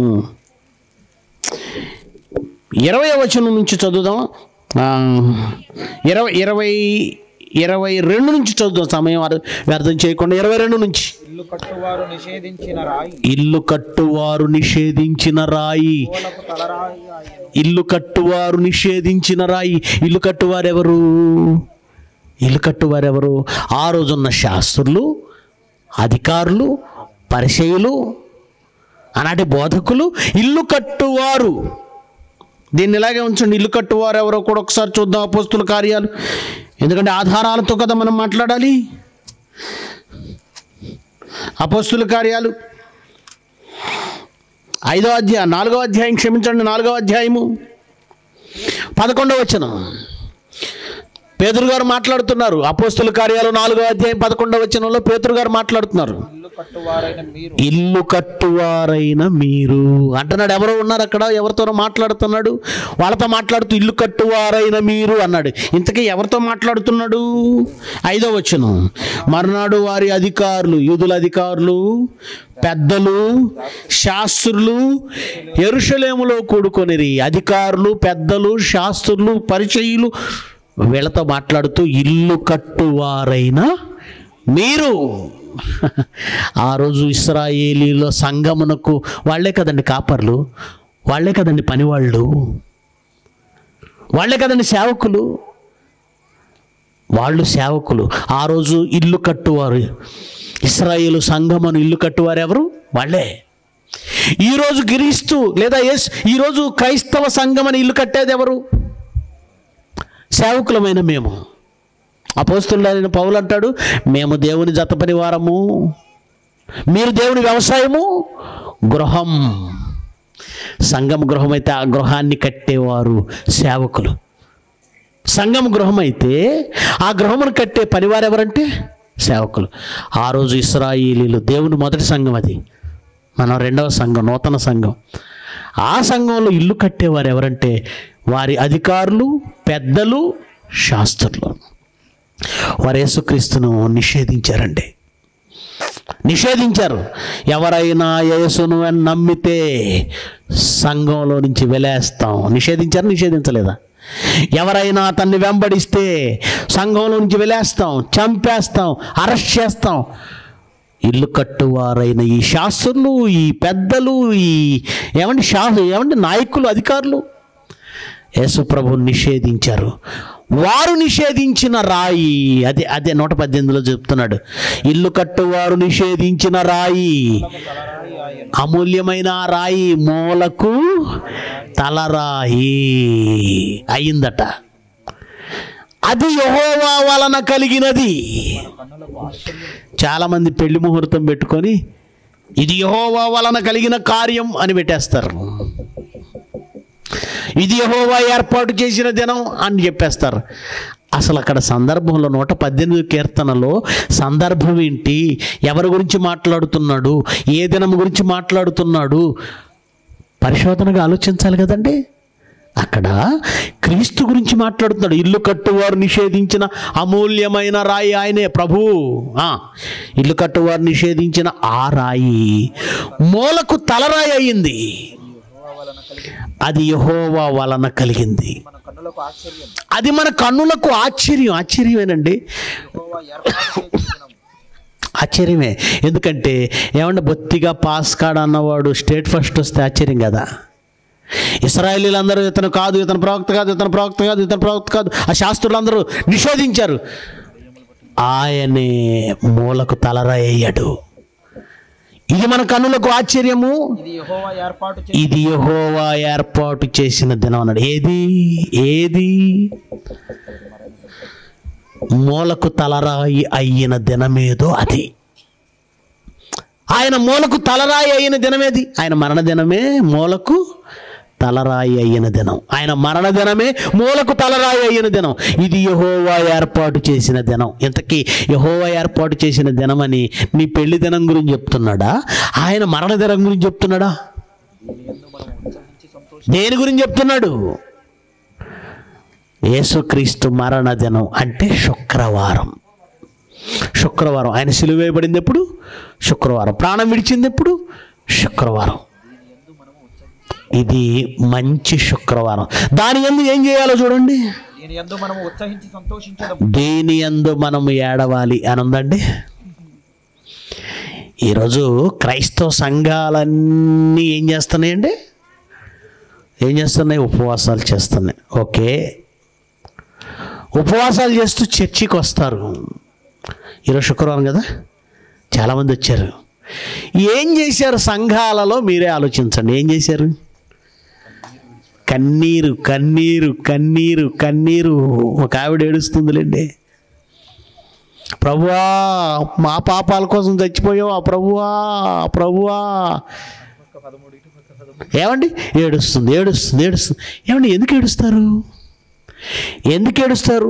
ఇరవై వచనం నుంచి చదువుదాం ఆ, ఇరవై ఇరవై ఇరవై రెండు నుంచి చదువుదాం సమయం అర- వ్యర్థం చేయకుండా ఇరవై రెండు నుంచి ఇల్లు కట్టువారు నిషేధించిన రాయి ఇల్లు కట్టువారు నిషేధించిన రాయి గోడకు తలరాయి ఆయను ఇల్లు కట్టువారు నిషేధించిన రాయి ఇల్లు కట్టువారెవరు ఇల్లు కట్టువారెవరు ఆ రోజున్న శాస్త్రులు అధికారులు పరిచయులు ఆనాటి బోధకులు ఇల్లు కట్టువారు దీన్ని ఇలాగే ఉంచండి ఇల్లు కట్టువారు ఎవరో కూడా ఒకసారి చూద్దాం అపోస్తుల కార్యాలు ఎందుకంటే ఆధారాలతో కదా మనం మాట్లాడాలి అపోస్తుల కార్యాలు ఐదో అధ్యాయం నాలుగో అధ్యాయం క్షమించండి నాలుగో అధ్యాయము పదకొండవ వచనం పేతురు గారు మాట్లాడుతున్నారు అపోస్తుల కార్యాలు నాలుగో అధ్యాయం పదకొండవ వచనంలో పేతురు గారు మాట్లాడుతున్నారు ఇల్లు కట్టువారైన మీరు ఇల్లు కట్టువారైన మీరు అంటున్నాడు ఎవరో ఉన్నారు అక్కడ ఎవరితోనో మాట్లాడుతున్నాడు వాళ్ళతో మాట్లాడుతూ ఇల్లు కట్టువారైన మీరు అన్నాడు ఇంతకీ ఎవరితో మాట్లాడుతున్నాడు ఐదో వచనం మర్నాడు వారి అధికారులు యూదుల అధికారులు పెద్దలు శాస్త్రులు ఎరుషలేములో కూడుకొనిరి అధికారులు పెద్దలు శాస్త్రులు పరిచయులు వీళ్ళతో మాట్లాడుతూ ఇల్లు కట్టువారైన మీరు ఆ రోజు ఇస్రాయేలీలో సంగమునకు వాళ్ళే కదండి కాపర్లు వాళ్ళే కదండి పనివాళ్ళు వాళ్ళే కదండి సేవకులు వాళ్ళు సేవకులు ఆ రోజు ఇల్లు కట్టువారు ఇస్రాయేలు సంఘమును ఇల్లు కట్టువారు ఎవరు వాళ్ళే ఈరోజు క్రీస్తు లేదా ఎస్ ఈరోజు క్రైస్తవ సంఘమని ఇల్లు కట్టేది ఎవరు సేవకులమైన మేము అపోస్తులైన పౌలు అంటాడు మేము దేవుని జతపని వారము మీరు దేవుని వ్యవసాయము గృహం సంఘం గృహం అయితే ఆ గృహాన్ని కట్టేవారు సేవకులు సంఘం గృహం అయితే ఆ గృహమును కట్టే పనివారు ఎవరంటే సేవకులు ఆ రోజు ఇస్రాయిలీలు దేవుని మొదటి సంఘం అది మనం రెండవ సంఘం నూతన సంఘం ఆ సంఘంలో ఇల్లు కట్టేవారు ఎవరంటే వారి అధికారులు పెద్దలు శాస్త్రులు వారు యేసుక్రీస్తును నిషేధించారండి నిషేధించారు ఎవరైనా యేసును నమ్మితే సంఘంలో నుంచి వెలేస్తాం నిషేధించారు నిషేధించలేదా ఎవరైనా అతన్ని వెంబడిస్తే సంఘంలో నుంచి వెలేస్తాం చంపేస్తాం అరెస్ట్ చేస్తాం ఇల్లు కట్టువారైన ఈ శాస్త్రులు ఈ పెద్దలు ఈ ఏమంటే శా ఏమంటే నాయకులు అధికారులు యేసుప్రభు నిషేధించారు వారు నిషేధించిన రాయి అదే అదే నూట పద్దెనిమిదిలో చెప్తున్నాడు ఇల్లు కట్టువారు నిషేధించిన రాయి తలరాయి ఆయను అమూల్యమైన ఆ రాయి మూలకు తలరాయి అయిందట అది యహోవా వలన కలిగినది కన్నులకు ఆశ్చర్యం చాలామంది పెళ్లి ముహూర్తం పెట్టుకొని ఇది యహోవా వలన కలిగిన కార్యం అని పెట్టేస్తారు ఇది యహోవా ఏర్పాటు చేసిన దినం అని చెప్పేస్తారు అసలు అక్కడ సందర్భంలో నూట పద్దెనిమిది కీర్తనలో సందర్భం ఏంటి ఎవరి గురించి మాట్లాడుతున్నాడు ఏ దినం గురించి మాట్లాడుతున్నాడు పరిశోధనగా ఆలోచించాలి కదండి అక్కడ క్రీస్తు గురించి మాట్లాడుతున్నాడు ఇల్లు కట్టువారు నిషేధించిన అమూల్యమైన రాయి ఆయనే ప్రభు ఆ, ఇల్లు కట్టువారు నిషేధించిన ఆ రాయి మూలకు తలరాయి అయింది యెహోవా వలన కలిగి అది యహోవా వలన కలిగింది మన కన్నులకు ఆశ్చర్యం అది మన కన్నులకు ఆశ్చర్యం ఆశ్చర్యమేనండి యెహోవా ఏర్పాటు చేసిన దినము ఆశ్చర్యమే ఎందుకంటే ఏమన్నా బొత్తిగా పాస్ కాడ్ అన్నవాడు స్టేట్ ఫస్ట్ వస్తే ఆశ్చర్యం కదా ఇస్రాయేలీలందరూ ఇతను కాదు ఇతను ప్రవక్త కాదు ఇతను ప్రవక్త కాదు ఇతను ప్రవక్త కాదు ఆ శాస్త్రులందరూ నిషేధించారు ఆయనే మూలకు తలరాయి అయ్యాడు ఇది మన కన్నులకు ఆశ్చర్యము ఇది యెహోవా ఏర్పాటు చేసిన ఇది యెహోవా ఏర్పాటు చేసిన దినం అన్నాడు ఏది ఏది మూలకు తలరాయి అయిన దినమేదో అది ఆయన మూలకు తలరాయి అయిన దినమేది ఆయన మరణ దినమే మూలకు తలరాయి అయిన దినం ఆయన మరణ దినమే మూలకు తలరాయి అయిన దినం ఇది యహోవా ఏర్పాటు చేసిన దినం ఇంతకీ యహోవా ఏర్పాటు చేసిన దినమని నీ పెళ్లి దినం గురించి చెప్తున్నాడా ఆయన మరణ దినం గురించి చెప్తున్నాడా దీని యందు మనం ఉత్సహించి సంతోషి దేని గురించి చెప్తున్నాడు యేసుక్రీస్తు మరణ దినం అంటే శుక్రవారం శుక్రవారం ఆయన సిలువేయబడింది ఎప్పుడు శుక్రవారం ప్రాణం విడిచింది ఎప్పుడు శుక్రవారం ఇది మంచి శుక్రవారం దాని ఎందు ఏం చేయాలో చూడండి దీని యందు మనం ఉత్సహించి సంతోషించడం దేని ఎందు మనము ఏడవాలి అని ఉందండి ఈరోజు క్రైస్తవ సంఘాలన్నీ ఏం చేస్తున్నాయండి ఏం చేస్తున్నాయి ఉపవాసాలు చేస్తున్నాయి ఓకే ఉపవాసాలు చేస్తూ చర్చికి వస్తారు ఈరోజు శుక్రవారం కదా చాలామంది వచ్చారు ఏం చేశారు సంఘాలలో మీరే ఆలోచించండి ఏం చేశారు కన్నీరు కన్నీరు కన్నీరు కన్నీరు ఒక ఆవిడ ఏడుస్తుందిలేండి ప్రభువా మా పాపాల కోసం చచ్చిపోయావు ఆ ప్రభువా ప్రభువా ఏమండి ఏడుస్తుంది ఏడుస్తుంది ఏడుస్తుంది ఏమండి ఎందుకు ఏడుస్తారు ఎందుకు ఏడుస్తారు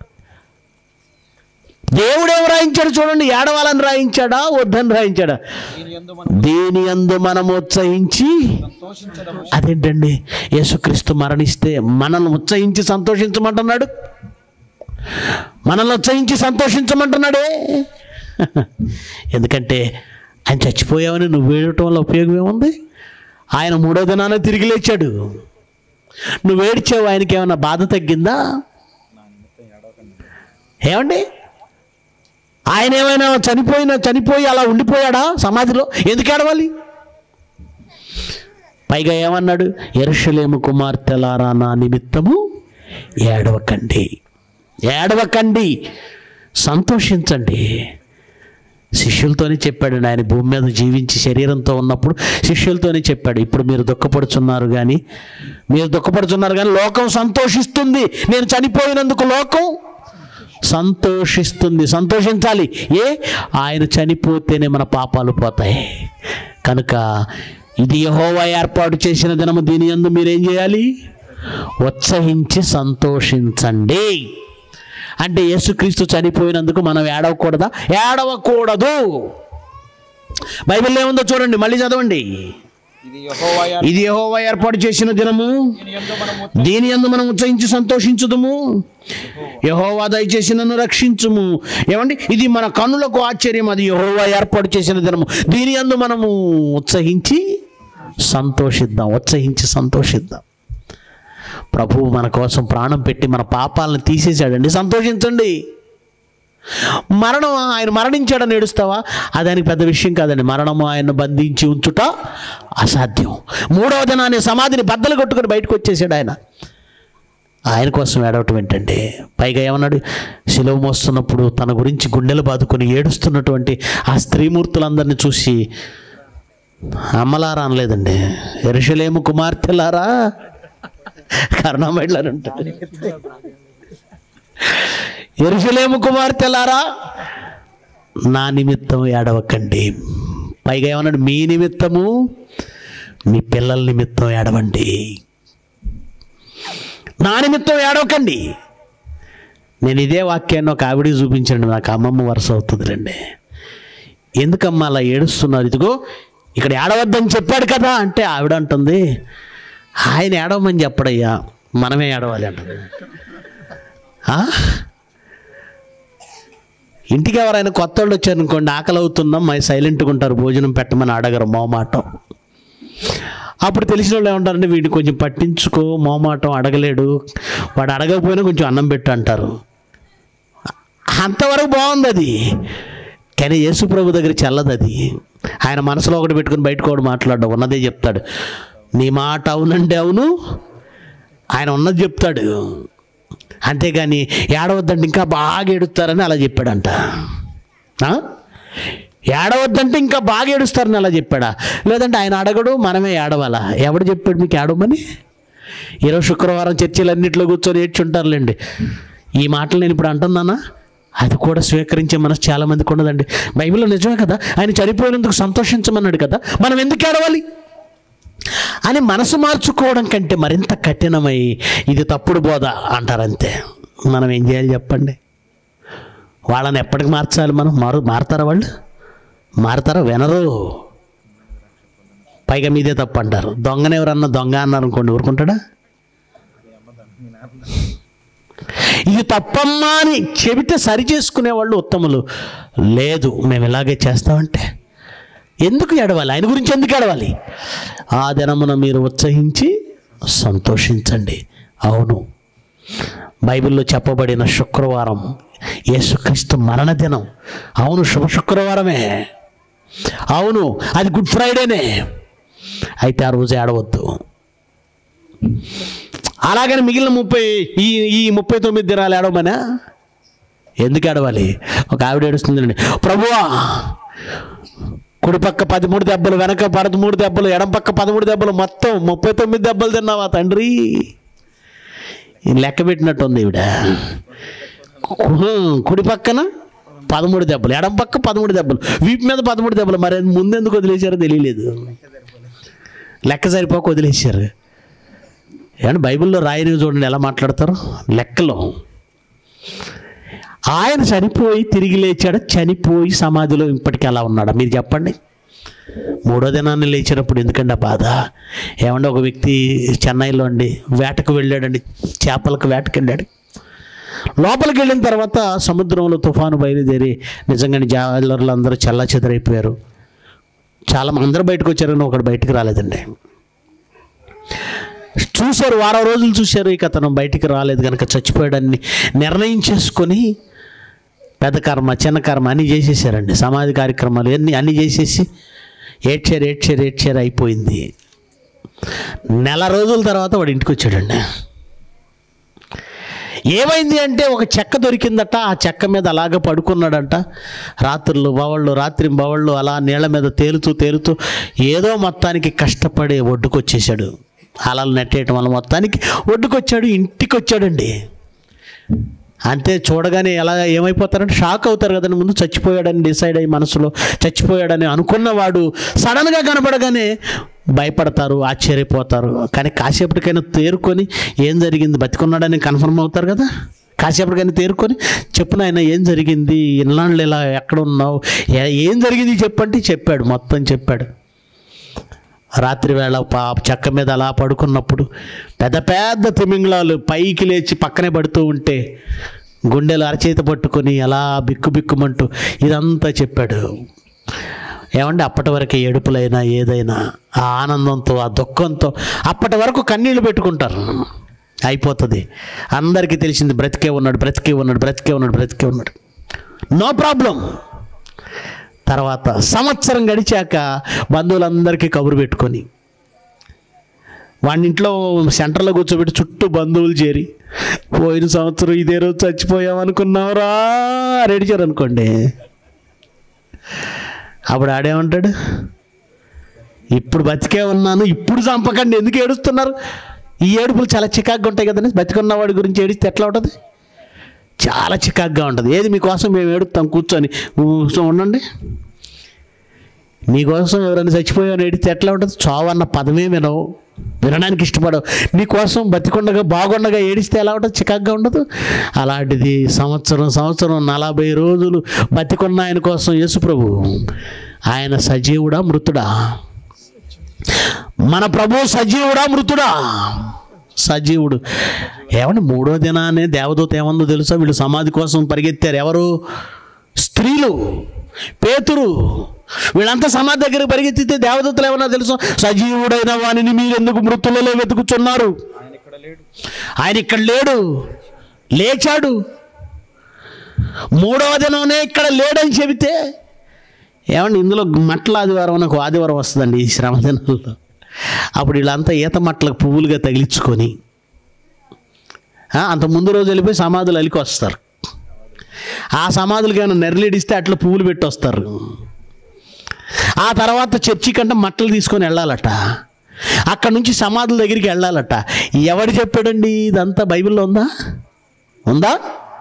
దేవుడు ఏం రాయించాడు చూడండి ఏడవాలని రాయించాడా వద్దని రాయించాడా దీని యందు మనం దేని అందు మనం ఉత్సహించి సంతోషించడం అదేంటండి యేసుక్రీస్తు మరణిస్తే మనల్ని ఉత్సహించి సంతోషించమంటున్నాడు మనల్ని ఉత్సహించి సంతోషించమంటున్నాడే ఎందుకంటే ఆయన చచ్చిపోయావని నువ్వు ఏడటం వల్ల ఉపయోగం ఏముంది ఆయన మూడో దినాన తిరిగి లేచాడు నువ్వు ఏడ్చావు ఆయనకి ఏమైనా బాధ తగ్గిందా ఏమండి ఆయన ఏమైనా చనిపోయిన చనిపోయి అలా ఉండిపోయాడా సమాధిలో ఎందుకు ఏడవాలి పైగా ఏమన్నాడు ఎరుషలేము కుమార్తెలారా నా నిమిత్తము ఏడవకండి ఏడవకండి సంతోషించండి శిష్యులతోనే చెప్పాడు ఆయన భూమి మీద జీవించి శరీరంతో ఉన్నప్పుడు శిష్యులతోనే చెప్పాడు ఇప్పుడు మీరు దుఃఖపడుచున్నారు కానీ మీరు దుఃఖపడుచున్నారు కానీ లోకం సంతోషిస్తుంది నేను చనిపోయినందుకు లోకం సంతోషిస్తుంది సంతోషించాలి ఏ ఆయన చనిపోతేనే మన పాపాలు పోతాయి కనుక ఇది యెహోవా ఏర్పాటు చేసిన దినము దీని యందు మీరేం చేయాలి ఉత్సహించి సంతోషించండి అంటే యేసుక్రీస్తు చనిపోయినందుకు మనం ఏడవకూడదా ఏడవకూడదు బైబిల్లో ఏముందో చూడండి మళ్ళీ చదవండి ఇది యెహోవా ఏర్పాటు ఇది యెహోవా ఏర్పాటు చేసిన దినము దీని యందు మనం దీని యందు మనం ఉత్సహించి సంతోషించుదుము యహోవా దయచేసి నన్ను రక్షించుము ఏమండి ఇది మన కన్నులకు ఆశ్చర్యం అది యహోవా ఏర్పాటు చేసిన దినము దీని యందు మనము ఉత్సహించి సంతోషిద్దాం ఉత్సహించి సంతోషిద్దాం ప్రభువు మన కోసం ప్రాణం పెట్టి మన పాపాలను తీసేశాడండి సంతోషించండి మరణం ఆయన మరణించాడని ఏడుస్తావా అది ఆయనకి పెద్ద విషయం కాదండి మరణము ఆయన బంధించి ఉంచుట అసాధ్యం మూడవ దినాన్ని సమాధిని బద్దలు కొట్టుకొని బయటకు వచ్చేసాడు ఆయన ఆయన కోసం ఏడవటం ఏంటండి పైగా ఏమన్నాడు శిలువ మోస్తున్నప్పుడు తన గురించి గుండెలు బాదుకొని ఏడుస్తున్నటువంటి ఆ స్త్రీమూర్తులందరినీ చూసి అమ్మలారా అనలేదండి ఎరుషలేము కుమార్తెలారా కరుణామహిళని ఉంటుంది ఎరుషలేము కుమార్తెలారా నా నిమిత్తం ఏడవకండి పైగా ఏమన్నాడు మీ నిమిత్తము మీ పిల్లల నిమిత్తం ఏడవండి నా నిమిత్తం ఏడవకండి నేను ఇదే వాక్యాన్ని ఒక ఆవిడికి చూపించండి నాకు అమ్మమ్మ వరుస అవుతుంది రండి ఎందుకమ్మా అలా ఏడుస్తున్నారు ఇదిగో ఇక్కడ ఏడవద్దని చెప్పాడు కదా అంటే ఆవిడ అంటుంది ఆయన ఏడవమని చెప్పడయ్యా మనమే ఏడవాలి అంటారు ఆ? ఇంటికి ఎవరైనా కొత్త వాళ్ళు వచ్చారనుకోండి ఆకలి అవుతున్నాం మరి సైలెంట్గా ఉంటారు భోజనం పెట్టమని అడగరు మోమాటం అప్పుడు తెలిసిన వాళ్ళు ఏమంటారంటే వీడిని కొంచెం పట్టించుకో మోమాటం అడగలేడు వాడు అడగకపోయినా కొంచెం అన్నం పెట్టు అంటారు అంతవరకు బాగుంది అది కానీ యేసు ప్రభు దగ్గర చెల్లదు అది ఆయన మనసులో ఒకటి పెట్టుకుని బయటకు ఒకటి మాట్లాడు ఉన్నదే చెప్తాడు నీ మాట అవునంటే అవును ఆయన ఉన్నది చెప్తాడు అంతేగాని ఏడవద్దంటే ఇంకా బాగా ఏడుస్తారని అలా చెప్పాడంట ఆ? ఏడవద్దంటే ఇంకా బాగా ఏడుస్తారని అలా చెప్పాడా లేదంటే ఆయన అడగడు మనమే ఏడవాలా ఎవడు చెప్పాడు మీకు ఏడవమని ఈరోజు శుక్రవారం చర్చిలన్నింటిలో కూర్చొని ఏడ్చుంటారులేండి ఈ మాటలు నేను ఇప్పుడు అంటున్నానా అది కూడా స్వీకరించే మనసు చాలా మందికి ఉండదండి బైబిల్లో నిజమే కదా ఆయన చనిపోయినందుకు సంతోషించమన్నాడు కదా మనం ఎందుకు ఏడవాలి అని మనసు మార్చుకోవడం కంటే మరింత కఠినమై ఇది తప్పుడు బోధ అంటారంతే మనం ఏం చేయాలి చెప్పండి వాళ్ళని ఎప్పటికి మార్చాలి మనం మారు మారతారా వాళ్ళు మారతారా వినరు పైగా మీదే తప్పు అంటారు దొంగని ఎవరన్నా దొంగ అన్నారు అనుకోండి ఊరుకుంటాడా ఇది తప్పమ్మా అని చెబితే సరి చేసుకునే వాళ్ళు ఉత్తములు లేదు మేము ఇలాగే చేస్తామంటే ఎందుకు ఏడవాలి ఆయన గురించి ఎందుకు ఏడవాలి ఆ దినమున మీరు ఉత్సహించి సంతోషించండి అవును బైబిల్లో చెప్పబడిన శుక్రవారం యేసుక్రీస్తు మరణ దినం అవును శుభ శుక్రవారమే అవును అది గుడ్ ఫ్రైడేనే అయితే ఆ రోజు ఏడవద్దు అలాగని మిగిలిన ముప్పై ఈ ఈ ముప్పై తొమ్మిది దినాలు ఏడవమనా ఎందుకు ఏడవాలి ఒక ఆవిడ ఏడుస్తుందండి ప్రభువా కుడి పక్క పదమూడు దెబ్బలు వెనక పదమూడు దెబ్బలు ఎడం పక్క పదమూడు దెబ్బలు మొత్తం ముప్పై తొమ్మిది దెబ్బలు తిన్నావా తండ్రి ఈ లెక్క పెట్టినట్టు ఉంది ఈవిడ కు- కుడి పక్కన పదమూడు దెబ్బలు ఎడం పక్క పదమూడు దెబ్బలు వీపు మీద పదమూడు దెబ్బలు మరి అది ముందెందుకు వదిలేశారో తెలియలేదు లెక్క సరిపోక వదిలేశారు ఏమంటే బైబిల్లో రాయని చూడండి ఎలా మాట్లాడతారు లెక్కలో ఆయన చనిపోయి తిరిగి లేచాడు చనిపోయి సమాధిలో ఇప్పటికీ అలా ఉన్నాడు మీరు చెప్పండి మూడో దినాన్ని లేచినప్పుడు ఎందుకండి ఆ బాధ ఏమంటే ఒక వ్యక్తి చెన్నైలో అండి వేటకు వెళ్ళాడండి చేపలకు వేటకు వెళ్ళాడు లోపలికి వెళ్ళిన తర్వాత సముద్రంలో తుఫాను బయలుదేరి నిజంగానే జాలర్లు అందరూ చల్ల చెదరైపోయారు చాలా మంది అందరూ బయటకు వచ్చారని ఒకడు బయటకు రాలేదండి చూశారు వారం రోజులు చూశారు ఇక అతను బయటికి రాలేదు కనుక చచ్చిపోయాడని నిర్ణయం చేసుకొని పెద్ద కర్మ చిన్న కర్మ అన్నీ చేసేసారండి సమాధి కార్యక్రమాలు అన్నీ అన్నీ చేసేసి ఏడ్చారు ఏడ్చారు ఏడ్చారు అయిపోయింది నెల రోజుల తర్వాత వాడు ఇంటికి వచ్చాడండి ఏమైంది అంటే ఒక చెక్క దొరికిందట ఆ చెక్క మీద అలాగ పడుకున్నాడంట రాత్రులు బవళ్ళు రాత్రి బవళ్ళు అలా నీళ్ళ మీద తేలుతూ తేలుతూ ఏదో మొత్తానికి కష్టపడి ఒడ్డుకొచ్చేసాడు అలలు నెట్టేయటం వల్ల మొత్తానికి ఒడ్డుకొచ్చాడు ఇంటికి వచ్చాడండి అంతే చూడగానే ఎలా ఏమైపోతారంటే షాక్ అవుతారు కదండి ముందు చచ్చిపోయాడని డిసైడ్ అయ్యి మనసులో చచ్చిపోయాడని అనుకున్నవాడు సడన్గా కనపడగానే భయపడతారు ఆశ్చర్యపోతారు కానీ కాసేపటికైనా తేరుకొని ఏం జరిగింది బతికున్నాడని కన్ఫర్మ్ అవుతారు కదా కాసేపటికైనా తేరుకొని చెప్పు నాయన ఏం జరిగింది ఇన్నాళ్ళు ఇలా ఎక్కడ ఉన్నావు ఏ- ఏం జరిగింది చెప్పంటే చెప్పాడు మొత్తం చెప్పాడు రాత్రి వేళ పా చెక్క మీద అలా పడుకున్నప్పుడు పెద్ద పెద్ద తిమింగళాలు పైకి లేచి పక్కనే పడుతూ ఉంటే గుండెలు అరచేత పట్టుకొని అలా బిక్కు బిక్కుమంటూ ఇదంతా చెప్పాడు ఏమంటే అప్పటి వరకు ఏడుపులైనా ఏదైనా ఆ ఆనందంతో ఆ దుఃఖంతో అప్పటి వరకు కన్నీళ్లు పెట్టుకుంటారు అయిపోతుంది అందరికీ తెలిసింది బ్రతికే ఉన్నాడు బ్రతికే ఉన్నాడు బ్రతికే ఉన్నాడు బ్రతికే ఉన్నాడు నో ప్రాబ్లం తర్వాత సంవత్సరం గడిచాక బంధువులందరికీ కబురు పెట్టుకొని వాడి ఇంట్లో సెంటర్లో కూర్చోబెట్టి చుట్టూ బంధువులు చేరి పోయిన సంవత్సరం ఇదే రోజు చచ్చిపోయాం అనుకున్నావురా రెడిచారు అనుకోండి అప్పుడు ఆడేమంటాడు ఇప్పుడు బతికే ఉన్నాను ఇప్పుడు చంపకండి ఎందుకు ఏడుస్తున్నారు ఈ ఏడుపులు చాలా చికాగ్గా ఉంటాయి కదండి బతికున్నవాడి గురించి ఏడిస్తే ఎట్లా ఉంటుంది చాలా చికాగ్గా ఉంటుంది ఏది మీకోసం మేము ఏడుస్తాం కూర్చొని ఊ, సో ఉండండి నీకోసం ఎవరైనా చచ్చిపోయావని ఏడిస్తే ఎట్లా ఉంటుంది చావన్న పదమే వినవు వినడానికి ఇష్టపడవు నీకోసం బతికుండగా బాగుండగా ఏడిస్తే ఎలా ఉంటుంది చికాగ్గా ఉండదు అలాంటిది సంవత్సరం సంవత్సరం నలభై రోజులు బతికున్న ఆయన కోసం యేసుప్రభు ఆయన సజీవుడా మృతుడా మన ప్రభు సజీవుడా మృతుడా సజీవుడు ఏమండి మూడో దినానే దేవదూత ఏమందో తెలుసా వీళ్ళు సమాధి కోసం పరిగెత్తారు ఎవరు స్త్రీలు పేతురు వీళ్ళంతా సమాధి దగ్గర పరిగెత్తితే దేవదూతలు ఏమన్నా తెలుసా సజీవుడైన వాణిని మీరు ఎందుకు మృతులలో వెతుకుతున్నారు ఆయన ఇక్కడ లేడు ఆయన ఇక్కడ లేడు లేచాడు మూడవ దినమే ఇక్కడ లేడని చెబితే ఏమండి ఇందులో మట్ల ఆదివారం అని ఒక ఆదివారం వస్తుందండి ఈ శ్రమ దినాల్లో అప్పుడు వీళ్ళంతా ఈత మట్లకు పువ్వులుగా తగిలించుకొని ఆ, అంత ముందు రోజు వెళ్ళిపోయి సమాధులు అలికి వస్తారు ఆ సమాధులకి ఏమైనా నెరలిడిస్తే అట్లా పువ్వులు పెట్టి వస్తారు ఆ తర్వాత చర్చి కంటే మట్టలు తీసుకొని వెళ్ళాలట అక్కడ నుంచి సమాధుల దగ్గరికి వెళ్ళాలట ఎవడు చెప్పాడండి ఇదంతా బైబిల్లో ఉందా ఉందా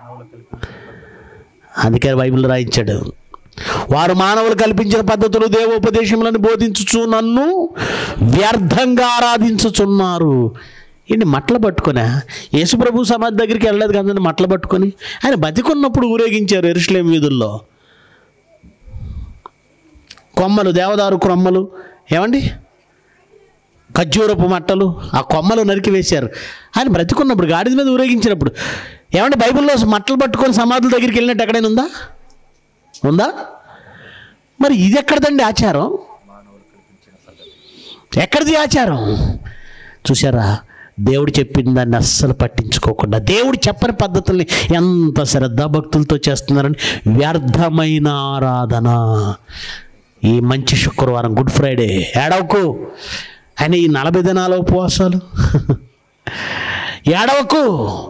అందుకే బైబిల్ రాయించాడు వారు మానవులు కల్పించిన పద్ధతులు దేవోపదేశములను బోధించుచు నన్ను వ్యర్థంగా ఆరాధించుచున్నారు ఏంటి మట్టలు పట్టుకునే యేసుప్రభు సమాధి దగ్గరికి వెళ్ళలేదు కదండి మట్టలు పట్టుకొని ఆయన బతికున్నప్పుడు ఊరేగించారు ఎరుసలేం వీధుల్లో కొమ్మలు దేవదారు కొమ్మలు ఏమండి ఖర్జూరపు మట్టలు ఆ కొమ్మలు నరికి వేశారు ఆయన బ్రతికున్నప్పుడు గాడిద మీద ఊరేగించినప్పుడు ఏమంటే బైబిల్లో మట్టలు పట్టుకొని సమాధుల దగ్గరికి వెళ్ళినట్టు ఎక్కడైనా ఉందా ఉందా మరి ఇది ఎక్కడదండి ఆచారం ఎక్కడిది ఆచారం చూసారా దేవుడు చెప్పిన దాన్ని అస్సలు పట్టించుకోకుండా దేవుడు చెప్పని పద్ధతుల్ని ఎంత శ్రద్ధాభక్తులతో చేస్తున్నారని వ్యర్థమైన ఆరాధన ఈ మంచి శుక్రవారం గుడ్ ఫ్రైడే ఏడవకు ఆయన ఈ నలభై దినాల ఉపవాసాలు ఏడవకు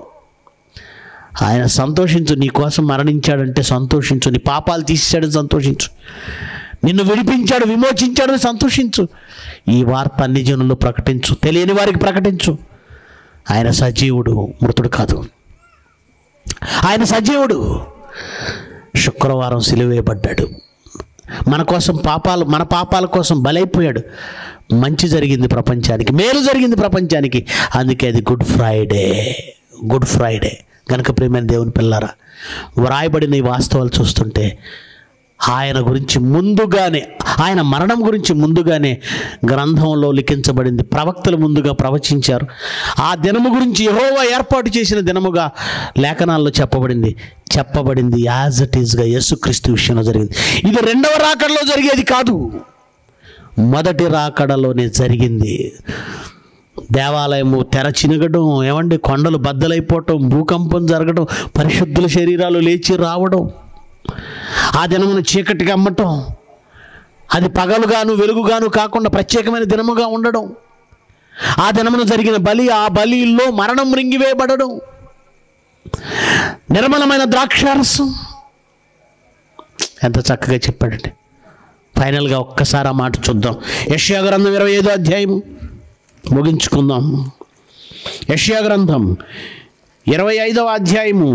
ఆయన సంతోషించు నీ కోసం మరణించాడంటే సంతోషించు నీ పాపాలు తీసేశాడని సంతోషించు నిన్ను విడిపించాడు విమోచించాడని సంతోషించు ఈ వార్త అన్ని జనుల్లో ప్రకటించు తెలియని వారికి ప్రకటించు ఆయన సజీవుడు మృతుడు కాదు ఆయన సజీవుడు శుక్రవారం సిలువేయబడ్డాడు మన కోసం పాపాలు మన పాపాల కోసం బలైపోయాడు మంచి జరిగింది ప్రపంచానికి మేలు జరిగింది ప్రపంచానికి అందుకే అది గుడ్ ఫ్రైడే గుడ్ ఫ్రైడే కనుక ప్రేమైన దేవుని పిల్లారా వ్రాయబడిన ఈ వాస్తవాలు చూస్తుంటే ఆయన గురించి ముందుగానే ఆయన మరణం గురించి ముందుగానే గ్రంథంలో లిఖించబడింది ప్రవక్తలు ముందుగా ప్రవచించారు ఆ దినము గురించి యెహోవా ఏర్పాటు చేసిన దినముగా లేఖనాల్లో చెప్పబడింది చెప్పబడింది యాజ్ ఇట్ ఈస్గా యేసుక్రీస్తు విషయంలో జరిగింది ఇది రెండవ రాకడలో జరిగేది కాదు మొదటి రాకడలోనే జరిగింది దేవాలయము తెర చినగడం ఏమండి కొండలు బద్దలైపోవటం భూకంపం జరగడం పరిశుద్ధుల శరీరాలు లేచి రావడం ఆ దినమును చీకటిగా అమ్మటం అది పగలుగాను వెలుగుగాను కాకుండా ప్రత్యేకమైన దినముగా ఉండడం ఆ దినమున జరిగిన బలి ఆ బలిలో మరణం రింగివేయబడడం నిర్మలమైన ద్రాక్షారసం ఎంత చక్కగా చెప్పాడండి ఫైనల్గా ఒక్కసారి ఆ మాట చూద్దాం యష్యా గ్రంథం ఇరవై ఐదో అధ్యాయము ముగించుకుందాం యష్యా గ్రంథం ఇరవై ఐదవ అధ్యాయము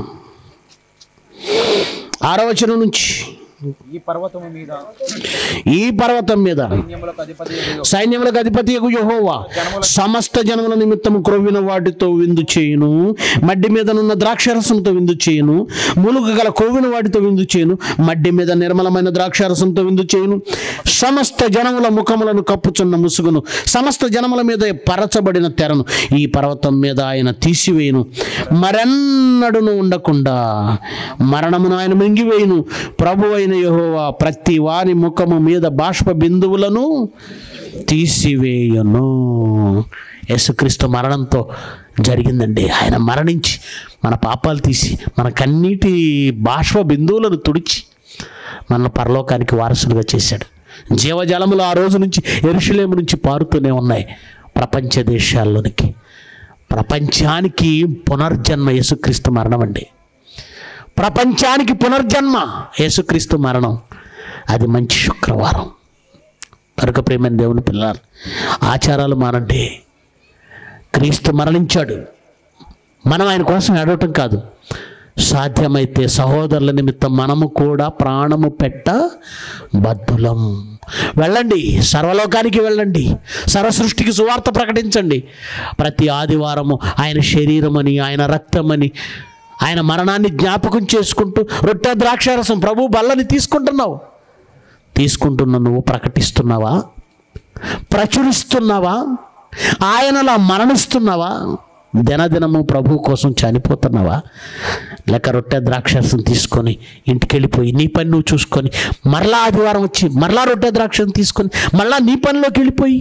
ఆరవచనం నుంచి ఈ పర్వతము మీద ఈ పర్వతం మీద సైన్యములకు అధిపతి సైన్యములకు అధిపతి యెహోవా సమస్త జనముల నిమిత్తము క్రొవ్విన వాటితో విందు చేయును మడ్డి మీదనున్న ద్రాక్షరసంతో విందు చేయును ములుగు గల క్రొవ్విన వాటితో విందు చేయును మడ్డి మీద నిర్మలమైన ద్రాక్షరసంతో విందు చేయును సమస్త జనముల ముఖములను కప్పుచున్న ముసుగును సమస్త జనముల మీద పరచబడిన తెరను ఈ పర్వతం మీద ఆయన తీసివేయును మరెన్నడును ఉండకుండా మరణమును ఆయన మింగివేయును ప్రభు అయిన యెహోవా ప్రతి వారి ముఖము మీద బాష్ప బిందువులను తీసివేయును యేసుక్రీస్తు మరణంతో జరిగిందండి ఆయన మరణించి మన పాపాలు తీసి మన కన్నీటి బాష్ప బిందువులను తుడిచి మన పరలోకానికి వారసులుగా చేశాడు జీవజలములు ఆ రోజు నుంచి ఎరుషులేము నుంచి పారుతూనే ఉన్నాయి ప్రపంచ దేశాల్లోనికి ప్రపంచానికి పునర్జన్మ యేసుక్రీస్తు మరణం అండి ప్రపంచానికి పునర్జన్మ యేసుక్రీస్తు మరణం అది మంచి శుక్రవారం కనుక ప్రేమైన దేవుని పిల్లలు ఆచారాలు మానండి క్రీస్తు మరణించాడు మనం ఆయన కోసం ఏడవటం కాదు సాధ్యమైతే సహోదరుల నిమిత్తం మనము కూడా ప్రాణము పెట్ట బద్దులం వెళ్ళండి సర్వలోకానికి వెళ్ళండి సర్వ సృష్టికి సువార్త ప్రకటించండి ప్రతి ఆదివారము ఆయన శరీరమని ఆయన రక్తమని ఆయన మరణాన్ని జ్ఞాపకం చేసుకుంటూ రొట్టె ద్రాక్షారసం ప్రభు బల్లని తీసుకుంటున్నావు తీసుకుంటున్న నువ్వు ప్రకటిస్తున్నావా ప్రచురిస్తున్నావా ఆయనలా మరణిస్తున్నావా దినదినము ప్రభు కోసం చనిపోతున్నావా లేక రొట్టె ద్రాక్షరసం తీసుకొని ఇంటికి వెళ్ళిపోయి నీ పని నువ్వు చూసుకొని మరలా ఆదివారం వచ్చి మరలా రొట్టె ద్రాక్షను తీసుకొని మరలా నీ పనిలోకి వెళ్ళిపోయి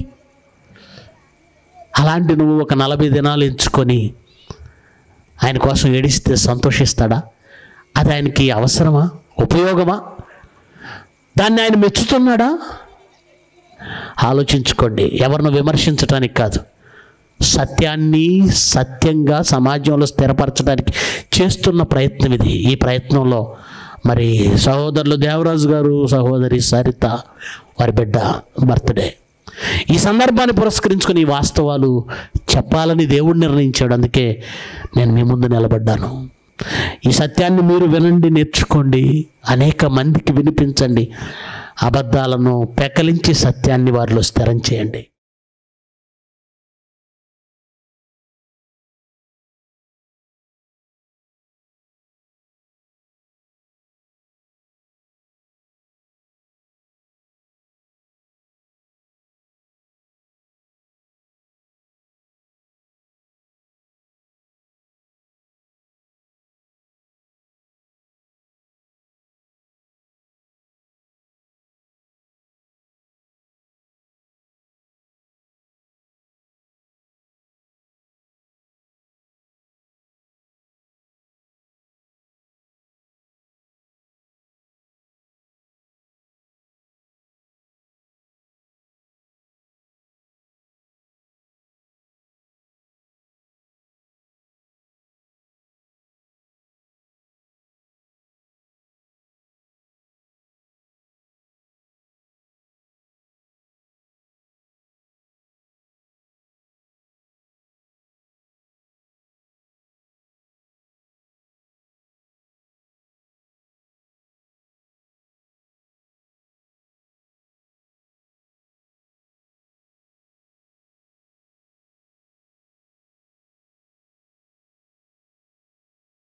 అలాంటి నువ్వు ఒక నలభై దినాలు ఎంచుకొని ఆయన కోసం ఏడిస్తే సంతోషిస్తాడా అది ఆయనకి అవసరమా ఉపయోగమా దాన్ని ఆయన మెచ్చుతున్నాడా ఆలోచించుకోండి ఎవరిని విమర్శించడానికి కాదు సత్యాన్ని సత్యంగా సమాజంలో స్థిరపరచడానికి చేస్తున్న ప్రయత్నం ఇది ఈ ప్రయత్నంలో మరి సహోదరులు దేవరాజు గారు సహోదరి సరిత వారి బిడ్డ బర్త్డే ఈ సందర్భాన్ని పురస్కరించుకుని ఈ వాస్తవాలు చెప్పాలని దేవుడు నిర్ణయించాడు అందుకే నేను మీ ముందు నిలబడ్డాను ఈ సత్యాన్ని మీరు వినండి నేర్చుకోండి అనేక మందికి వినిపించండి అబద్ధాలను పెకలించి సత్యాన్ని వారిలో స్థిరం చేయండి